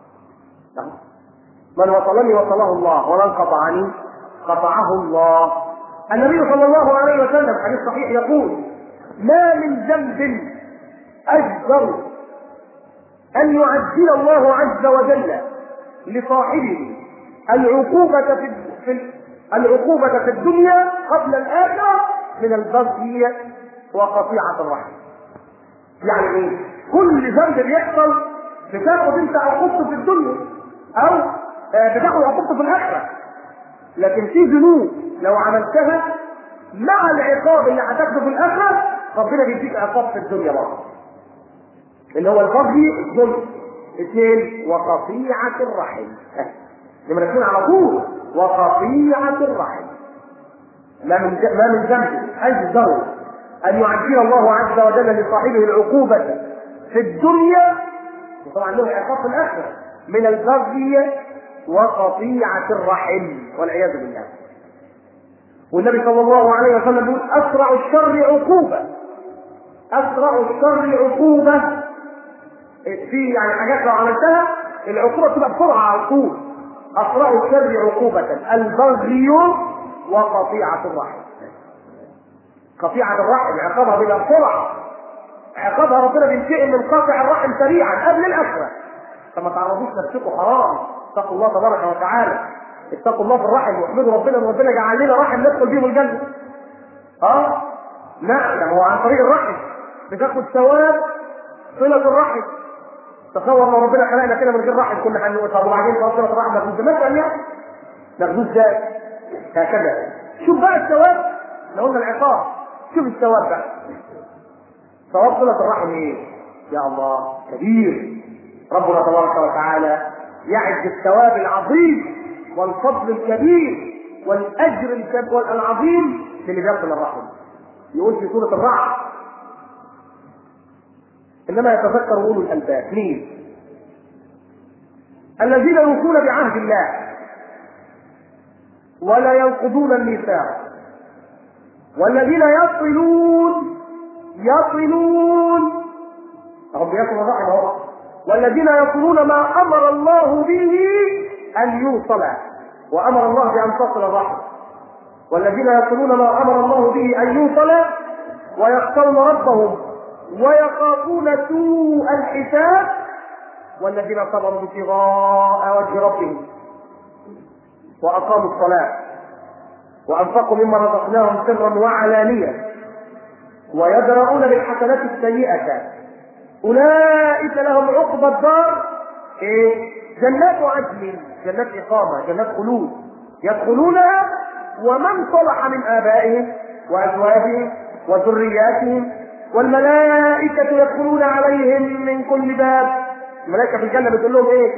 من وصلني وصله الله ومن قطعني قطعه الله النبي صلى الله عليه وسلم حديث صحيح يقول ما من ذنب أجدر أن يعجل الله عز وجل لصاحبه العقوبة في في العقوبة في الدنيا قبل الآخرة من البغي وقطيعة الرحم. يعني إيه؟ كل ذنب بيحصل بتاخد أنت عقوبته في الدنيا أو بتاخد عقوبته في الآخرة. لكن في ذنوب لو عملتها مع العقاب اللي هتاخده في الآخرة ربنا بيديك عقاب في الدنيا برضه. اللي هو البغي الظلم. اثنين وقطيعة الرحم. نمرة اثنين على طول وقطيعة الرحم. ما من ما من ذنب أجدر أن يعجل الله عز وجل لصاحبه العقوبة في الدنيا وطبعا له عقاب في الآخرة من البغي وقطيعة الرحم والعياذ بالله. والنبي صلى الله عليه وسلم يقول أسرع الشر عقوبة. أسرع الشر عقوبة في يعني حاجات لو عملتها العقوبة تبقى بسرعة على طول. أسرع الشر عقوبة البغي وقطيعة الرحم. قطيعة الرحم عقابها بلا بسرعة. عقابها ربنا بينتقم من قاطع الرحم سريعا قبل الاخره فما تعرضوش نفسكم حرام اتقوا الله تبارك وتعالى اتقوا الله في الرحم واحمدوا ربنا ان ربنا جعل لنا رحم ندخل بيهم الجنه اه نعم ده هو عن طريق الرحم بتاخد ثواب صله الرحم تصور لو ربنا خلقنا كده من غير رحم كنا هنموت طب وبعدين صله الرحم ناخد مثلا يعني ناخدوه ازاي؟ هكذا شوف بقى الثواب احنا قلنا العقاب شوف الثواب بقى ثواب صله الرحم ايه؟ يا الله كبير ربنا تبارك وتعالى يعد بالثواب العظيم والفضل الكبير والاجر الكبير العظيم للي بيصل الرحم يقول في سوره الرعد انما يتذكر اولو الالباب مين؟ الذين يوفون بعهد الله ولا ينقضون الميثاق والذين يصلون يصلون هم بيصلوا الرحم اهو والذين يصلون ما امر الله به ان يوصل وامر الله بان تصل الرحم والذين يصلون ما امر الله به ان يوصل ويخشون ربهم ويخافون سوء الحساب والذين صبروا ابتغاء وجه ربهم واقاموا الصلاه وانفقوا مما رزقناهم سرا وعلانيه ويدرؤون بالحسنات السيئه اولئك لهم عقبى الدار ايه جنات عدن جنات اقامه جنات خلود يدخلونها ومن صلح من ابائهم وازواجهم وذرياتهم والملائكة يدخلون عليهم من كل باب الملائكة في الجنة بتقول لهم ايه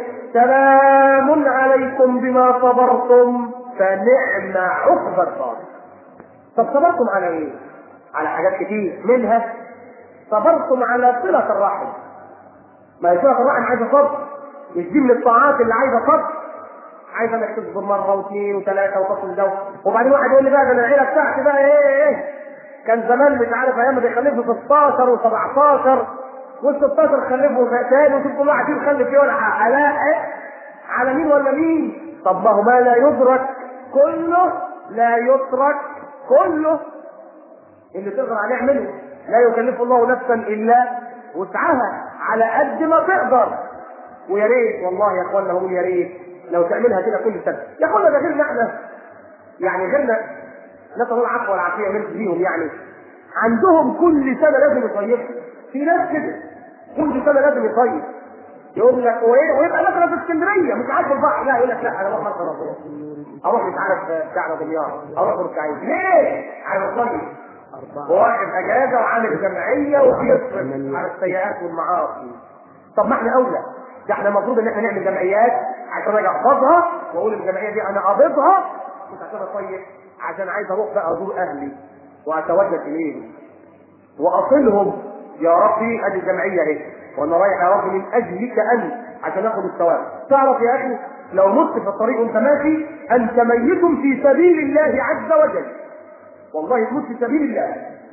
سلام عليكم بما صبرتم فنعم عقبى الدار طب صبرتم على ايه على حاجات كتير منها صبرتم على صلة الرحم ما هي صلة الرحم عايزة صبر مش دي من الطاعات اللي عايزة صبر عايز انك تصبر مرة واثنين وثلاثة وتصل ده وبعدين واحد يقول لي بقى ده انا العيلة بتاعتي بقى ايه ايه كان زمان مش عارف ايام بيخلفوا 16 و17 وال16 خلفوا تاني وشوف كل واحد فيهم خلف ايه ولا حلاقه على مين ولا مين طب ما هو ما لا يدرك كله لا يترك كله اللي تقدر عليه اعمله لا يكلف الله نفسا الا وسعها على قد ما تقدر ويا ريت والله يا اخوانا هقول يا ريت لو تعملها كده كل سنه يا اخوانا ده غيرنا احنا يعني غيرنا نسال الله العفو والعافيه ونرجو بيهم يعني عندهم كل سنه لازم يصيفوا في ناس كده كل سنه لازم يصيف يقول لك وايه ويبقى مثلا في اسكندريه مش عارف البحر لا يقول لك لا انا اروح مرسى مطروح اروح مش عارف بتاع دمياط اروح بورسعيد ليه؟ عايز اصيف واخد اجازه وعامل جمعيه وبيصرف على السيئات والمعاصي طب ما احنا اولى ده احنا المفروض ان احنا نعمل جمعيات عشان اجي احفظها واقول الجمعيه دي انا قابضها مش عشان اصيف عشان عايز اروح بقى ازور اهلي واتوجه اليهم واصلهم يا ربي ادي الجمعيه اهي وانا رايح يا رب من اجلك انت عشان اخد الثواب تعرف يا اخي لو مت في الطريق وانت ماشي انت ميت في سبيل الله عز وجل والله تموت في سبيل الله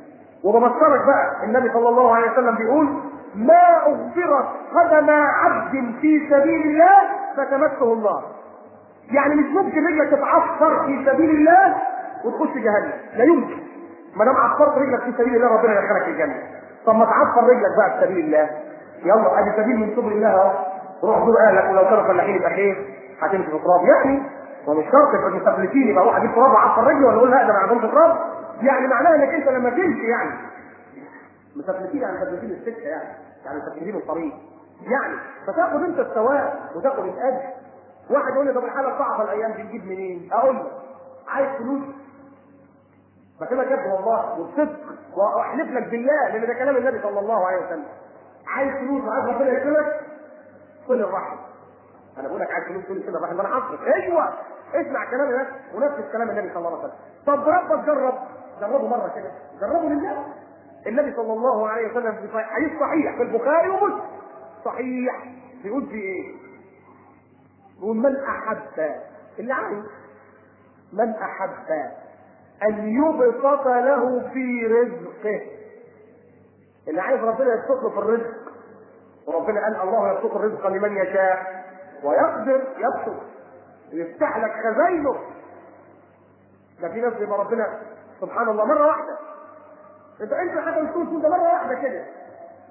وببشرك بقى النبي صلى الله عليه وسلم بيقول ما اغفرت قدم عبد في سبيل الله فتمسه النار يعني مش ممكن رجلك تتعثر في سبيل الله وتخش جهنم لا يمكن ما دام عفرت رجلك في سبيل الله ربنا يدخلك الجنه طب ما تعفر رجلك بقى في سبيل الله يلا ادي سبيل من سبل الله اهو روح زور اهلك ولو كانوا فلاحين يبقى خير هتمشي في تراب يعني ومش شرط يبقى مستفلتين يبقى اروح اجيب تراب واعفر رجلي ولا اقول لا ده ما عندهمش تراب يعني معناها انك انت لما تمشي يعني مستفلتين يعني مستفلتين السكه يعني يعني مستفلتين الطريق يعني فتاخد انت الثواب وتاخد الاجر واحد يقول لي طب الحاله صعبه الايام دي نجيب منين؟ اقول له عايز فلوس بكلمك جد والله وبصدق واحلف لك بالله لان ده كلام النبي صلى الله عليه وسلم عايز فلوس وعايز ربنا يكرمك كل الرحم انا بقول لك عايز فلوس كل كل الرحم انا حصرك ايوه اسمع كلام الناس ونفذ كلام النبي صلى الله عليه وسلم طب ربك جرب جربه مره كده جربه لله النبي صلى الله عليه وسلم في صحيح حديث صحيح في البخاري ومسلم صحيح بيقول في ايه؟ بيقول من احب اللي عايز من احب ان يبسط له في رزقه اللي عايز ربنا يبسط له في الرزق وربنا قال الله يبسط الرزق لمن يشاء ويقدر يبسط يفتح لك خزاينه ده في ناس يبقى ربنا سبحان الله مره واحده انت انت حتى مش تقول ده مره واحده كده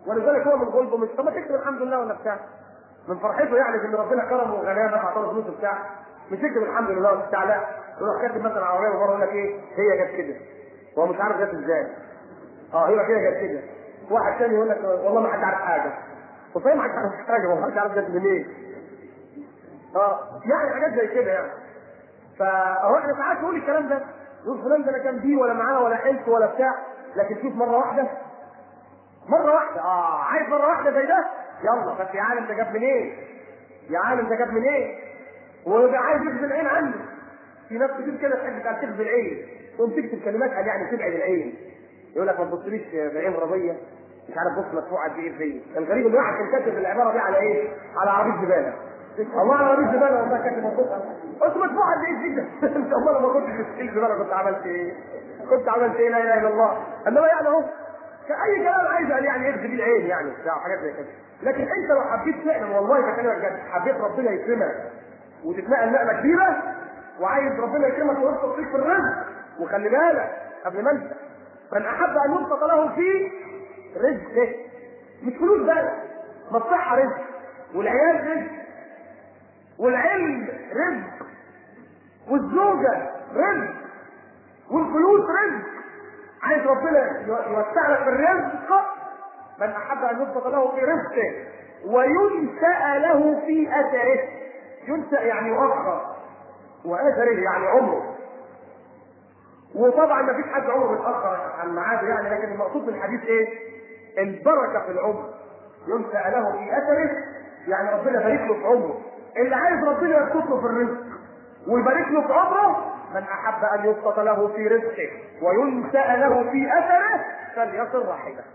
ولذلك هو من غلبه مش طب ما تكتب الحمد لله ولا بتاع من فرحته يعني ان ربنا كرمه وغناه اعطاه فلوس بتاع مش يكتب الحمد لله وبتاع لا يروح كاتب مثلا عربيه ومره يقول لك ايه هي جت كده هو مش عارف جت ازاي اه هي كده جت كده واحد تاني يقول لك والله ما حد عارف حاجه وفاهم ما حد عارف حاجه ما حد عارف جت منين اه يعني حاجات زي كده يعني فهو احنا ساعات نقول الكلام ده يقول فلان ده لا كان بيه ولا معاه ولا حلف ولا بتاع لكن شوف مره واحده مره واحده اه عايز مره واحده زي ده يلا بس يا عالم ده جاب منين يا عالم ده جاب منين وده عايز يخزي العين عنه في ناس كتير كده تحب تقعد تخزي العين تقوم تكتب كلمات قال يعني تبعد العين يقول لك ما تبصليش بعين رضيه مش عارف بص مدفوع قد ايه فيا الغريب ان واحد كان كاتب العباره دي على ايه؟ على عربيه زباله الله على عربيه زباله والله كاتب مدفوع قلت مدفوع قد ايه جدا انت امال لما كنت في السجن زباله كنت عملت ايه؟ كنت عملت ايه لا اله الا الله انما يعني اهو اي كلام عايز قال يعني يخزي بيه العين يعني بتاع حاجات زي كده لكن انت لو حبيت فعلا والله بكلمك جد حبيت ربنا يكرمك وتتنقل نقله كبيره وعايز ربنا يكرمك ويرزق فيك في الرزق وخلي بالك قبل ما انت من احب ان يبسط له في رزقه مش فلوس بس ما الصحه رزق والعيال رزق والعلم رزق والزوجه رزق والفلوس رزق عايز ربنا يوسع لك الرزق من احب ان يبسط له في رزقه وينسأ له في اثره ينسأ يعني يؤخر واثره يعني عمره وطبعا ما فيش حد عمره بيتاخر عن ميعاده يعني لكن المقصود من الحديث ايه؟ البركه في العمر ينسأ له في اثره يعني ربنا يبارك له في عمره اللي عايز ربنا يبسط له في الرزق ويبارك له في عمره من احب ان يبسط له في رزقه وينسأ له في اثره فليصل رحمه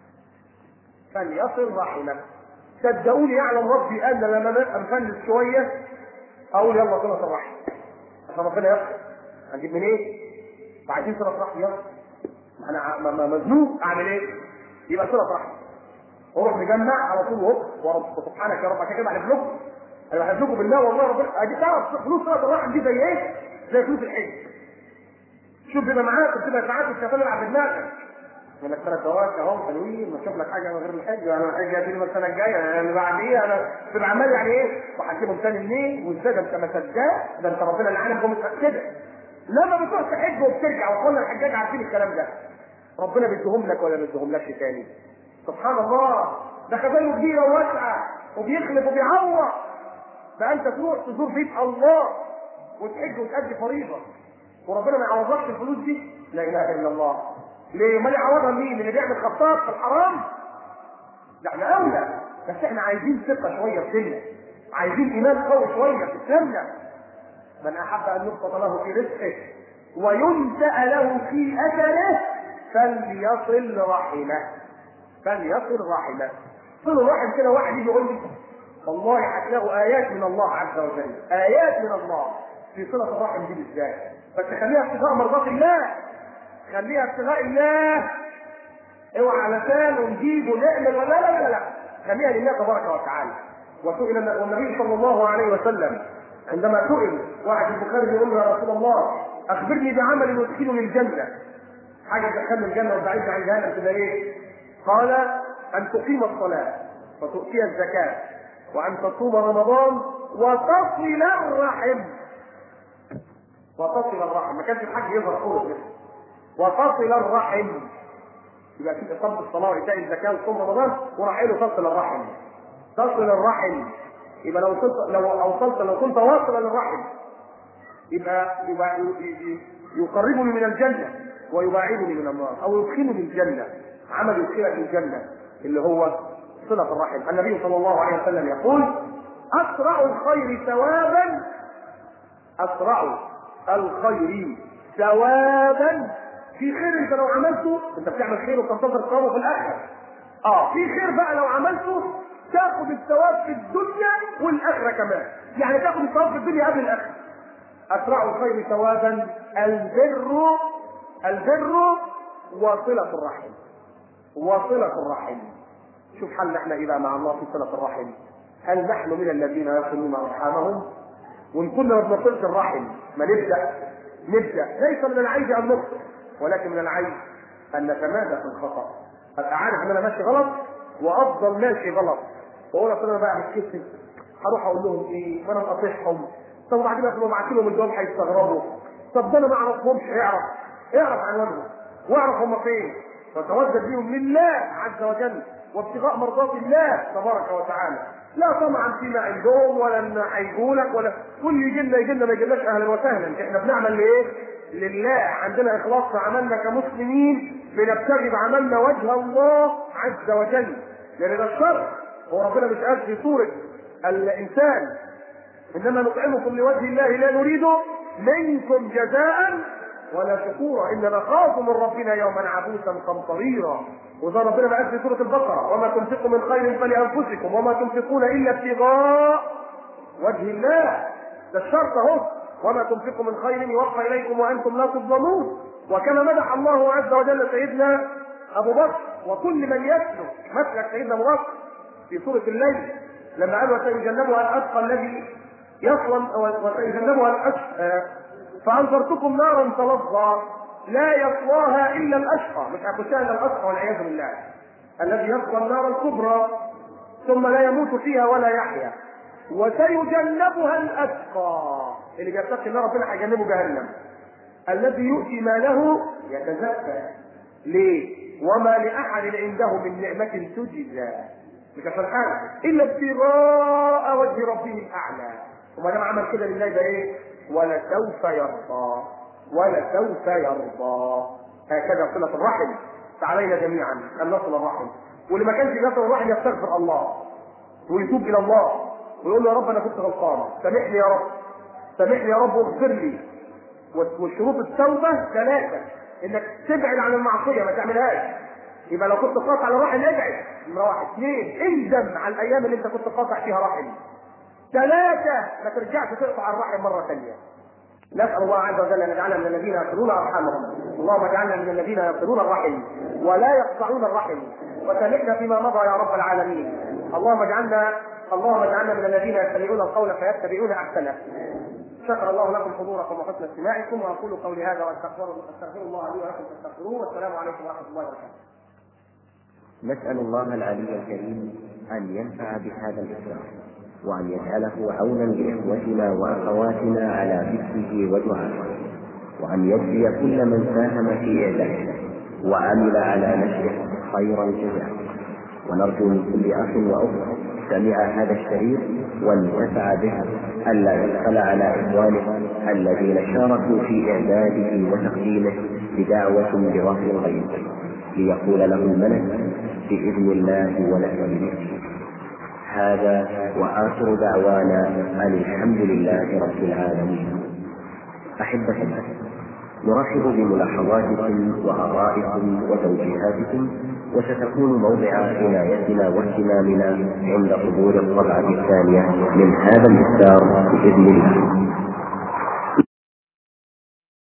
فليصل رحمه صدقوني يعلم ربي ان لما نبقى مفلس شويه اقول يلا صله الرحم عشان ربنا يغفر هنجيب من ايه؟ بعدين صله رحم يلا انا مزنوق اعمل ايه؟ يبقى صله رحم واروح مجمع على طول هوب ورب سبحانك يا رب عشان كده هنفلكم انا هفلكم بالله والله ربنا ادي تعرف فلوس صله الرحم دي زي ايه؟ زي فلوس الحج شوف بيبقى معاك بتبقى ساعات الشيطان يلعب بدماغك يقول لك ثلاث دقائق اهو حلوين ما اشوف لك حاجه من غير الحج انا الحج هتيجي السنه الجايه انا بعديه انا تبقى عمال يعني ايه وهجيبهم تاني منين وازاي ده انت ما صدقت ده انت ربنا اللي عالم كده لما بتروح تحج وبترجع وكل الحجاج عارفين الكلام ده ربنا بيديهم لك ولا بيديهم لكش تاني سبحان الله ده خزانه كبيره وواسعه وبيخلف وبيعوض ده انت تروح تزور بيت الله وتحج وتأدي فريضه وربنا ما يعوضكش الفلوس دي لا اله الا الله ليه امال يعوضها مين اللي بيعمل خطاب في الحرام لا احنا اولى بس احنا عايزين ثقه شويه في ديننا عايزين ايمان قوي شويه في اسلامنا من احب ان يبسط له في رزقه وينسأ له في اثره فليصل رحمه فليصل رحمه صل الرحم كده واحد يجي يقول لي والله هتلاقوا ايات من الله عز وجل ايات من الله في صله الرحم دي بالذات بس خليها ابتغاء مرضات الله خليها ابتغاء الله اوعى علشان ونجيب ونعمل ولا لا لا لا خليها لله تبارك وتعالى وسئل والنبي صلى الله عليه وسلم عندما سئل واحد في البخاري يقول له يا رسول الله اخبرني بعمل يدخلني الجنه حاجه تدخلني الجنه وبعيد عن جهنم تبقى ايه؟ قال ان تقيم الصلاه وتؤتي الزكاه وان تصوم رمضان وتصل الرحم وتصل الرحم ما كانش الحج يظهر خالص وتصل الرحم يبقى في اقامه الصلاه وايتاء الزكاه وصوم رمضان وراح له تصل الرحم تصل الرحم يبقى لو وصلت لو اوصلت لو كنت واصلا للرحم يبقى يبقى يقربني من الجنه ويباعدني من النار او يدخلني الجنه عمل يدخلك الجنه اللي هو صله الرحم النبي صلى الله عليه وسلم يقول اسرع الخير ثوابا اسرع الخير ثوابا في خير انت لو عملته انت بتعمل خير وتنتظر ثوابه في الاخره اه في خير بقى لو عملته تاخد الثواب في الدنيا والاخره كمان يعني تاخد الثواب في الدنيا قبل الاخره اسرع الخير ثوابا البر البر وصله الرحم وصله الرحم شوف حالنا احنا اذا مع الله في صله الرحم هل نحن من الذين يصلون ارحامهم وان كنا ما بنصلش الرحم ما نبدا نبدا ليس من العيب ان نخطئ ولكن من العيب ان نتمادى في الخطا ابقى عارف ان انا ماشي غلط وافضل ماشي غلط واقول اصل انا بقى هتكسف هروح اقول لهم ايه ما انا مقاطعهم طب وبعدين اصل بعت لهم الجواب هيستغربوا طب ده انا ما اعرفهمش اعرف اعرف عنوانهم واعرف هم فين وتوجه بهم لله عز وجل وابتغاء مرضات الله تبارك وتعالى لا طمعا فيما عندهم ولا ان هيجولك ولا كل يجي لنا يجي لنا ما يجيلناش اهلا وسهلا احنا بنعمل لايه؟ لله عندنا اخلاص في عملنا كمسلمين بنبتغي بعملنا وجه الله عز وجل لان ده الشر هو ربنا مش قال في سوره الانسان انما نطعمكم لوجه الله لا نريد منكم جزاء ولا شكورا اننا نخاف من ربنا يوما عبوسا قمطريرا وده ربنا بقى في سوره البقره وما تنفقوا من خير فلانفسكم وما تنفقون الا ابتغاء وجه الله ده الشرط اهو وما تنفقوا من خير يوفى اليكم وانتم لا تظلمون وكما مدح الله عز وجل سيدنا ابو بكر وكل من يسلك مسلك سيدنا ابو بكر في سوره الليل لما قال وسيجنبها الاتقى الذي يصل وسيجنبها الاشقى فانذرتكم نارا تلظى لا يصلاها الا الاشقى مش هيخشها الا الاشقى والعياذ بالله الذي يصلى النار الكبرى ثم لا يموت فيها ولا يحيا وسيجنبها الاتقى اللي بيتقي النار ربنا هيجنبه جهنم الذي يؤتي ماله يتزكى ليه؟ وما لاحد عنده من نعمه تجزى مش عشان حاجه الا ابتغاء وجه ربه الاعلى وما دام عمل كده لله يبقى ايه؟ ولسوف يرضى ولسوف يرضى هكذا صلة الرحم فعلينا جميعا أن نصل الرحم واللي ما كانش يصل الرحم يستغفر الله ويتوب إلى الله ويقول له يا رب أنا كنت غلطان سامحني يا رب سامحني يا رب واغفر لي وشروط التوبة ثلاثة إنك تبعد عن المعصية ما تعملهاش يبقى لو كنت قاطع على الرحم ابعد نمرة واحد اثنين اندم على الأيام اللي أنت كنت قاطع فيها رحم ثلاثة ما ترجعش تقطع الرحم مرة ثانية نسأل الله عز وجل أن يجعلنا من الذين يصلون أرحامهم اللهم اجعلنا من الذين يصلون الرحم ولا يقطعون الرحم وسامحنا فيما مضى يا رب العالمين اللهم اجعلنا اللهم اجعلنا من الذين يتبعون القول فيتبعون أحسنه شكر الله لكم حضوركم وحسن استماعكم واقول قولي هذا واستغفر استغفر الله لي ولكم فاستغفروه والسلام عليكم ورحمه الله وبركاته. نسأل الله العلي الكريم أن ينفع بهذا الإسلام وأن يجعله عونا لإخوتنا وأخواتنا على ذكره ودعائه وأن يجزي كل من ساهم في إعداده وعمل على نشره خير الجزاء ونرجو من كل أخ وأخت سمع هذا الشريط وانتفع به ألا يبخل على إخوانه الذين شاركوا في إعداده وتقديمه بدعوة بظهر الغيب ليقول له الملك بإذن الله ولك بمثله هذا وآخر دعوانا أن الحمد لله رب العالمين أحبة نرحب بملاحظاتكم وآرائكم وتوجيهاتكم وستكون موضع عنايتنا واهتمامنا عند حضور الطبعة الثانية من هذا الإصدار بإذن الله